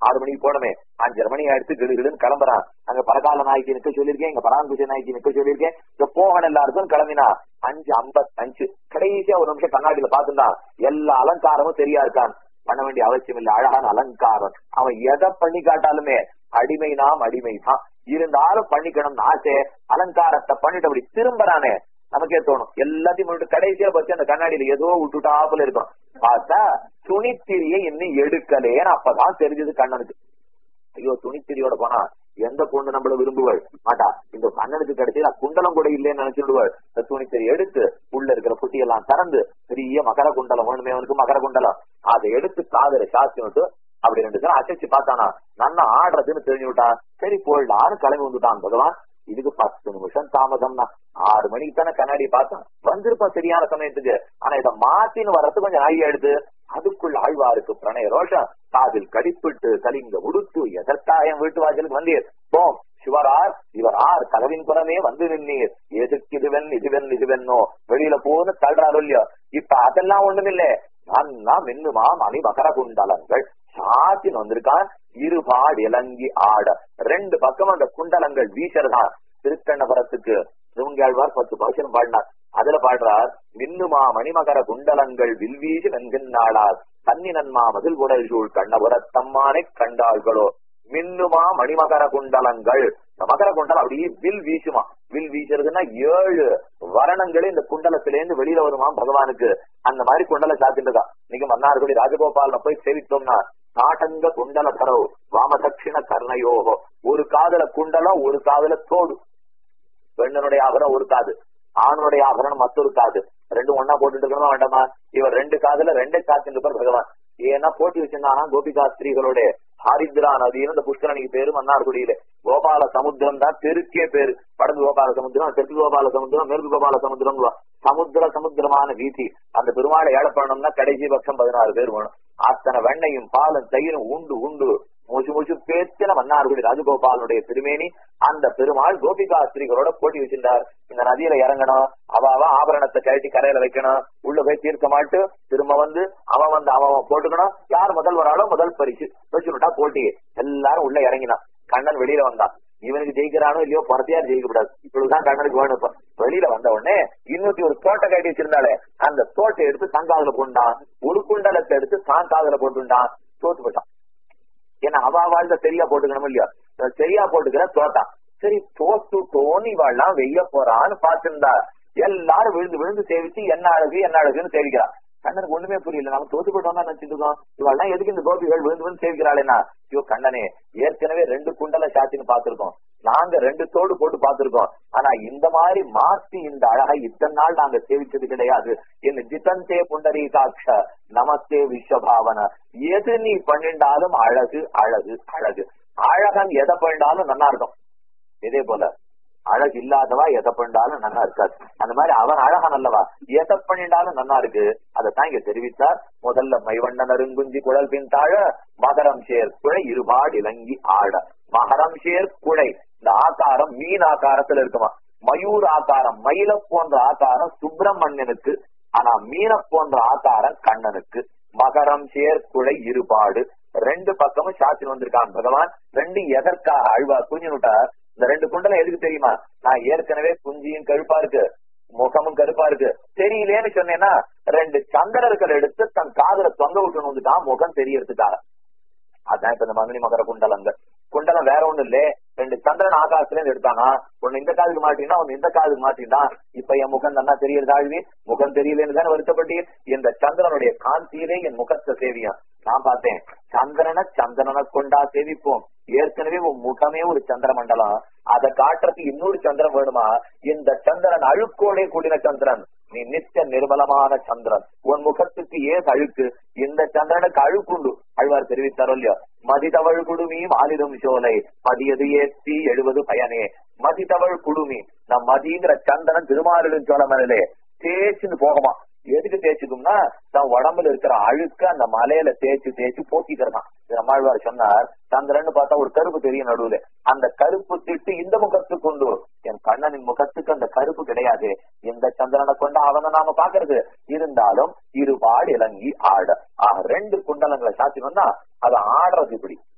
ஆறு மணிக்கு போனமே அஞ்சரை மணி ஆயிடுத்து கிடுகிடுன்னு கிளம்புறான் அங்க பரகால நாய்க்கு நிக்க சொல்லியிருக்கேன் இங்க பராங்குஷ நாய்க்கு நிக்க சொல்லியிருக்கேன் இந்த போகணும் எல்லாருக்கும் கிளம்பினா அஞ்சு ஐம்பத்தஞ்சு கடைசியா ஒரு நிமிஷம் கண்ணாடியில பாத்துட்டான் எல்லா அலங்காரமும் சரியா இருக்கான் பண்ண வேண்டிய அவசியம் இல்ல அழகான அலங்காரம் அவன் எதை பண்ணி காட்டாலுமே அடிமை நாம் அடிமை தான் இருந்தாலும் பண்ணிக்கணும்னு ஆசை அலங்காரத்தை பண்ணிட்டு அப்படி திரும்பறானே நமக்கே தோணும் எல்லாத்தையும் முன்னிட்டு கடைசியா பத்தி அந்த கண்ணாடியில ஏதோ விட்டுட்டாப்புல இருக்கும் பார்த்தா துணித்திரியை இன்னும் எடுக்கலேன்னு அப்பதான் தெரிஞ்சது கண்ணனுக்கு ஐயோ துணித்திரியோட போனா எந்த பொண்ணு நம்மள விரும்புவாள் மாட்டா இந்த கண்ணனுக்கு கிடைச்சி நான் குண்டலம் கூட இல்லைன்னு நினைச்சுடுவாள் இந்த துணித்திரி எடுத்து உள்ள இருக்கிற குட்டியெல்லாம் திறந்து பெரிய மகர குண்டலம் ஒண்ணுமே அவனுக்கு மகர குண்டலம் அதை எடுத்து காதல சாத்தி விட்டு அப்படி ரெண்டு பேரும் அசைச்சு பார்த்தானா நன்னா ஆடுறதுன்னு தெரிஞ்சு விட்டான் சரி போயிடலான்னு கிளம்பி வந்துட்டான் பகவான் இதுக்கு பத்து நிமிஷம் தாமதம் தான் ஆறு மணிக்கு தானே கண்ணாடி பார்த்தோம் வந்திருப்போம் சரியான சமயத்துக்கு ஆனா இதை மாத்தின்னு வர்றது கொஞ்சம் ஆகி ஆயிடுது அதுக்குள்ள ஆழ்வாருக்கு பிரணய ரோஷம் காதில் கடிப்பிட்டு கலிங்க உடுத்து எதற்காயம் வீட்டு வாசலுக்கு வந்தீர் போம் சிவரார் இவர் ஆர் கதவின் புறமே வந்து நின்னீர் எதுக்கு இதுவென் இதுவென் இதுவென்னோ வெளியில போன்னு தள்ளுறாரு இல்லையோ இப்ப அதெல்லாம் ஒண்ணுமில்ல நன்னா மின்னுமா மணி மகர குண்டலங்கள் சாத்தின் வந்திருக்கான் இருபாடு இலங்கி ஆட ரெண்டு பக்கம் அந்த குண்டலங்கள் வீசறதான் திருக்கண்ணபுரத்துக்கு திருவங்காழ்வார் பத்து பாசனம் பாடினார் அதுல பாடுறார் மின்னுமா மணிமகர குண்டலங்கள் வில்வீசி வெண்கின்னாளார் தன்னி நன்மா மதில் குடல் சூழ் கண்ணபுரத்தம்மானை கண்டாள்களோ மின்னுமா மணிமகர குண்டலங்கள் இந்த மகர குண்டலம் அப்படியே வில் வீசுமா வில் வீசுறதுன்னா ஏழு வரணங்களே இந்த குண்டலத்திலேருந்து வெளியில வருமா பகவானுக்கு அந்த மாதிரி குண்டல சாத்தின்றதா நீங்க மன்னார்குடி ராஜகோபால போய் சேவித்தோம்னா நாட்டங்க குண்டல தரோ வாமதட்சிண கர்ணயோகோ ஒரு காதல குண்டலம் ஒரு காதல தோடு பெண்ணனுடைய ஆபரணம் ஒரு காது ஆணுடைய ஆபரணம் மற்றொரு காது ரெண்டும் ஒன்னா போட்டுட்டு இருக்கணுமா வேண்டாமா இவர் ரெண்டு காதுல ரெண்டே காத்துட்டு பகவான் ஏன்னா போட்டி வச்சிருந்தானா கோபிகா ஸ்திரீகளோட ஹாரித்ரா நதினு இந்த புஷ்கரணிக்கு பேரு மன்னார்குடியில கோபால சமுத்திரம் தான் தெருக்கே பேரு வடக்கு கோபால சமுத்திரம் தெற்கு கோபால சமுத்திரம் மேற்கு கோபால சமுத்திரம் சமுத்திர சமுத்திரமான வீதி அந்த பெருமாளை ஏழை பண்ணணும்னா கடைசி பட்சம் பதினாறு பேர் வேணும் அத்தனை வெண்ணையும் பாலும் தயிரும் உண்டு உண்டு மூச்சு மூச்சு பேத்தின மன்னார்குடி ராஜகோபாலனுடைய திருமேனி அந்த பெருமாள் கோபிகா ஸ்திரீகளோட போட்டி வச்சிருந்தார் இந்த நதியில இறங்கணும் அவ அவ ஆபரணத்தை கழட்டி கரையில வைக்கணும் உள்ள போய் தீர்க்க மாட்டு திரும்ப வந்து அவன் வந்து அவன் போட்டுக்கணும் யார் முதல் வராளோ முதல் பரிசு வச்சுட்டா போட்டி எல்லாரும் உள்ள இறங்கினான் கண்ணன் வெளியில வந்தான் இவனுக்கு ஜெயிக்கிறானோ இல்லையோ புறத்தையார் ஜெயிக்க கூடாது இப்படிதான் கண்ணனுக்கு வேணும் இப்ப வெளியில வந்த உடனே இன்னொருத்தி ஒரு தோட்டை கட்டி வச்சிருந்தாலே அந்த தோட்டை எடுத்து தங்காதுல போட்டான் ஒரு குண்டலத்தை எடுத்து தான் காதுல போட்டுட்டான் தோத்து போட்டான் ஏன்னா அவ வாழ்ந்த சரியா போட்டுக்கணும் இல்லையா சரியா போட்டுக்கிற தோட்டான் சரி தோத்து தோணி வாழலாம் வெய்ய போறான்னு பாத்துருந்தா எல்லாரும் விழுந்து விழுந்து சேவிச்சு என்ன அழகு என்ன அழகுன்னு சேவிக்கிறான் கண்ணனுக்கு ஒண்ணுமே புரியல நம்ம தோத்து போட்டோம் தான் நினைச்சிட்டு இருக்கோம் இவெல்லாம் எதுக்கு இந்த கோபிகள் விழுந்து விழுந்து சேவிக்கிறாளேனா ஐயோ கண்ணனே ஏற்கனவே ரெண்டு குண்டல சாத்தின்னு பாத்திருக்கோம் நாங்க ரெண்டு தோடு போட்டு பாத்திருக்கோம் ஆனா இந்த மாதிரி மாத்தி இந்த அழகை இத்தனை நாள் நாங்க சேவிச்சது கிடையாது என்ன ஜிதந்தே புண்டரீகாட்ச நமஸ்தே விஸ்வபாவன எது நீ பண்ணிண்டாலும் அழகு அழகு அழகு அழகன் எதை பண்ணிட்டாலும் நல்லா இருக்கும் இதே போல அழகு இல்லாதவா எதை பண்ணிட்டாலும் நல்லா இருக்காது அந்த மாதிரி அவன் அழகன் அல்லவா எதை பண்ணிட்டாலும் நல்லா இருக்கு அதைத்தான் இங்க தெரிவித்தார் முதல்ல மைவண்ணன் அருங்குஞ்சி குழல் பின் தாழ மகரம் சேர் குழை இருபாடு இலங்கி ஆட மகரம் சேர் குழை இந்த ஆகாரம் மீன் ஆகாரத்துல இருக்குமா மயூர் ஆகாரம் மயில போன்ற ஆகாரம் சுப்பிரமணியனுக்கு ஆனா மீன போன்ற ஆகாரம் கண்ணனுக்கு மகரம் சேர் குழை இருபாடு ரெண்டு பக்கமும் சாத்தி வந்திருக்கான் பகவான் ரெண்டு எதற்காக அழ்வா புரிஞ்சுட்டார் இந்த ரெண்டு குண்டலம் எதுக்கு தெரியுமா நான் ஏற்கனவே குஞ்சியும் கழுப்பா இருக்கு முகமும் கருப்பா இருக்கு தெரியலேன்னு சொன்னேன்னா ரெண்டு சந்திரர்கள் எடுத்து தன் காதல தொங்க விட்டு வந்துட்டான் முகம் தெரியறதுக்காக அதான் இப்ப இந்த மங்கனி மகர குண்டலங்கள் குண்டலம் வேற ஒண்ணு இல்ல ரெண்டு சந்திரன் ஆகாசத்துல இருந்து எடுத்தானா ஒண்ணு இந்த காதுக்கு மாட்டினா ஒண்ணு இந்த காதுக்கு மாட்டினா இப்ப என் முகம் நல்லா தெரியறது ஆழ்வி முகம் தெரியலன்னு தானே வருத்தப்பட்டீர் இந்த சந்திரனுடைய காந்தியிலே என் முகத்தை சேவியம் நான் பார்த்தேன் சந்திரனை சந்திரனை கொண்டா சேவிப்போம் ஏற்கனவே உன் முகமே ஒரு சந்திர மண்டலம் அதை காட்டுறதுக்கு இன்னொரு சந்திரன் வேணுமா இந்த சந்திரன் அழுக்கோடே கூடின சந்திரன் நீ நித்திய நிர்மலமான சந்திரன் உன் முகத்துக்கு ஏன் அழுக்கு இந்த சந்திரனுக்கு அழுக்குண்டு அழ்வார் தெரிவித்தாரோ இல்லையோ மதிதவள் குடுமி மாலிடும் சோலை மதியது ஏத்தி எழுவது பயனே மதிதவள் குடுமி நம் மதிங்கிற சந்திரன் திருமாலிடும் சோழ மலையிலே தேய்ச்சின்னு போகமா எதுக்கு தேய்ச்சிக்கும்னா தன் உடம்புல இருக்கிற அழுக்க அந்த மலையில தேய்ச்சி தேய்ச்சி போக்கிக்கிறதான் நம்மாழ்வார் சொன்னார் சந்திரன் பார்த்தா ஒரு கருப்பு தெரியும் நடுவுல அந்த கருப்பு திட்டு இந்த முகத்துக்கு உண்டு என் கண்ணனின் முகத்துக்கு அந்த கருப்பு கிடையாது இந்த சந்திரனை கொண்டு அவனை நாம பாக்குறது இருந்தாலும் இருபாடு இலங்கி ஆட ஆக ரெண்டு குண்டலங்களை சாத்தி வந்தா அது ஆடுறது இப்படி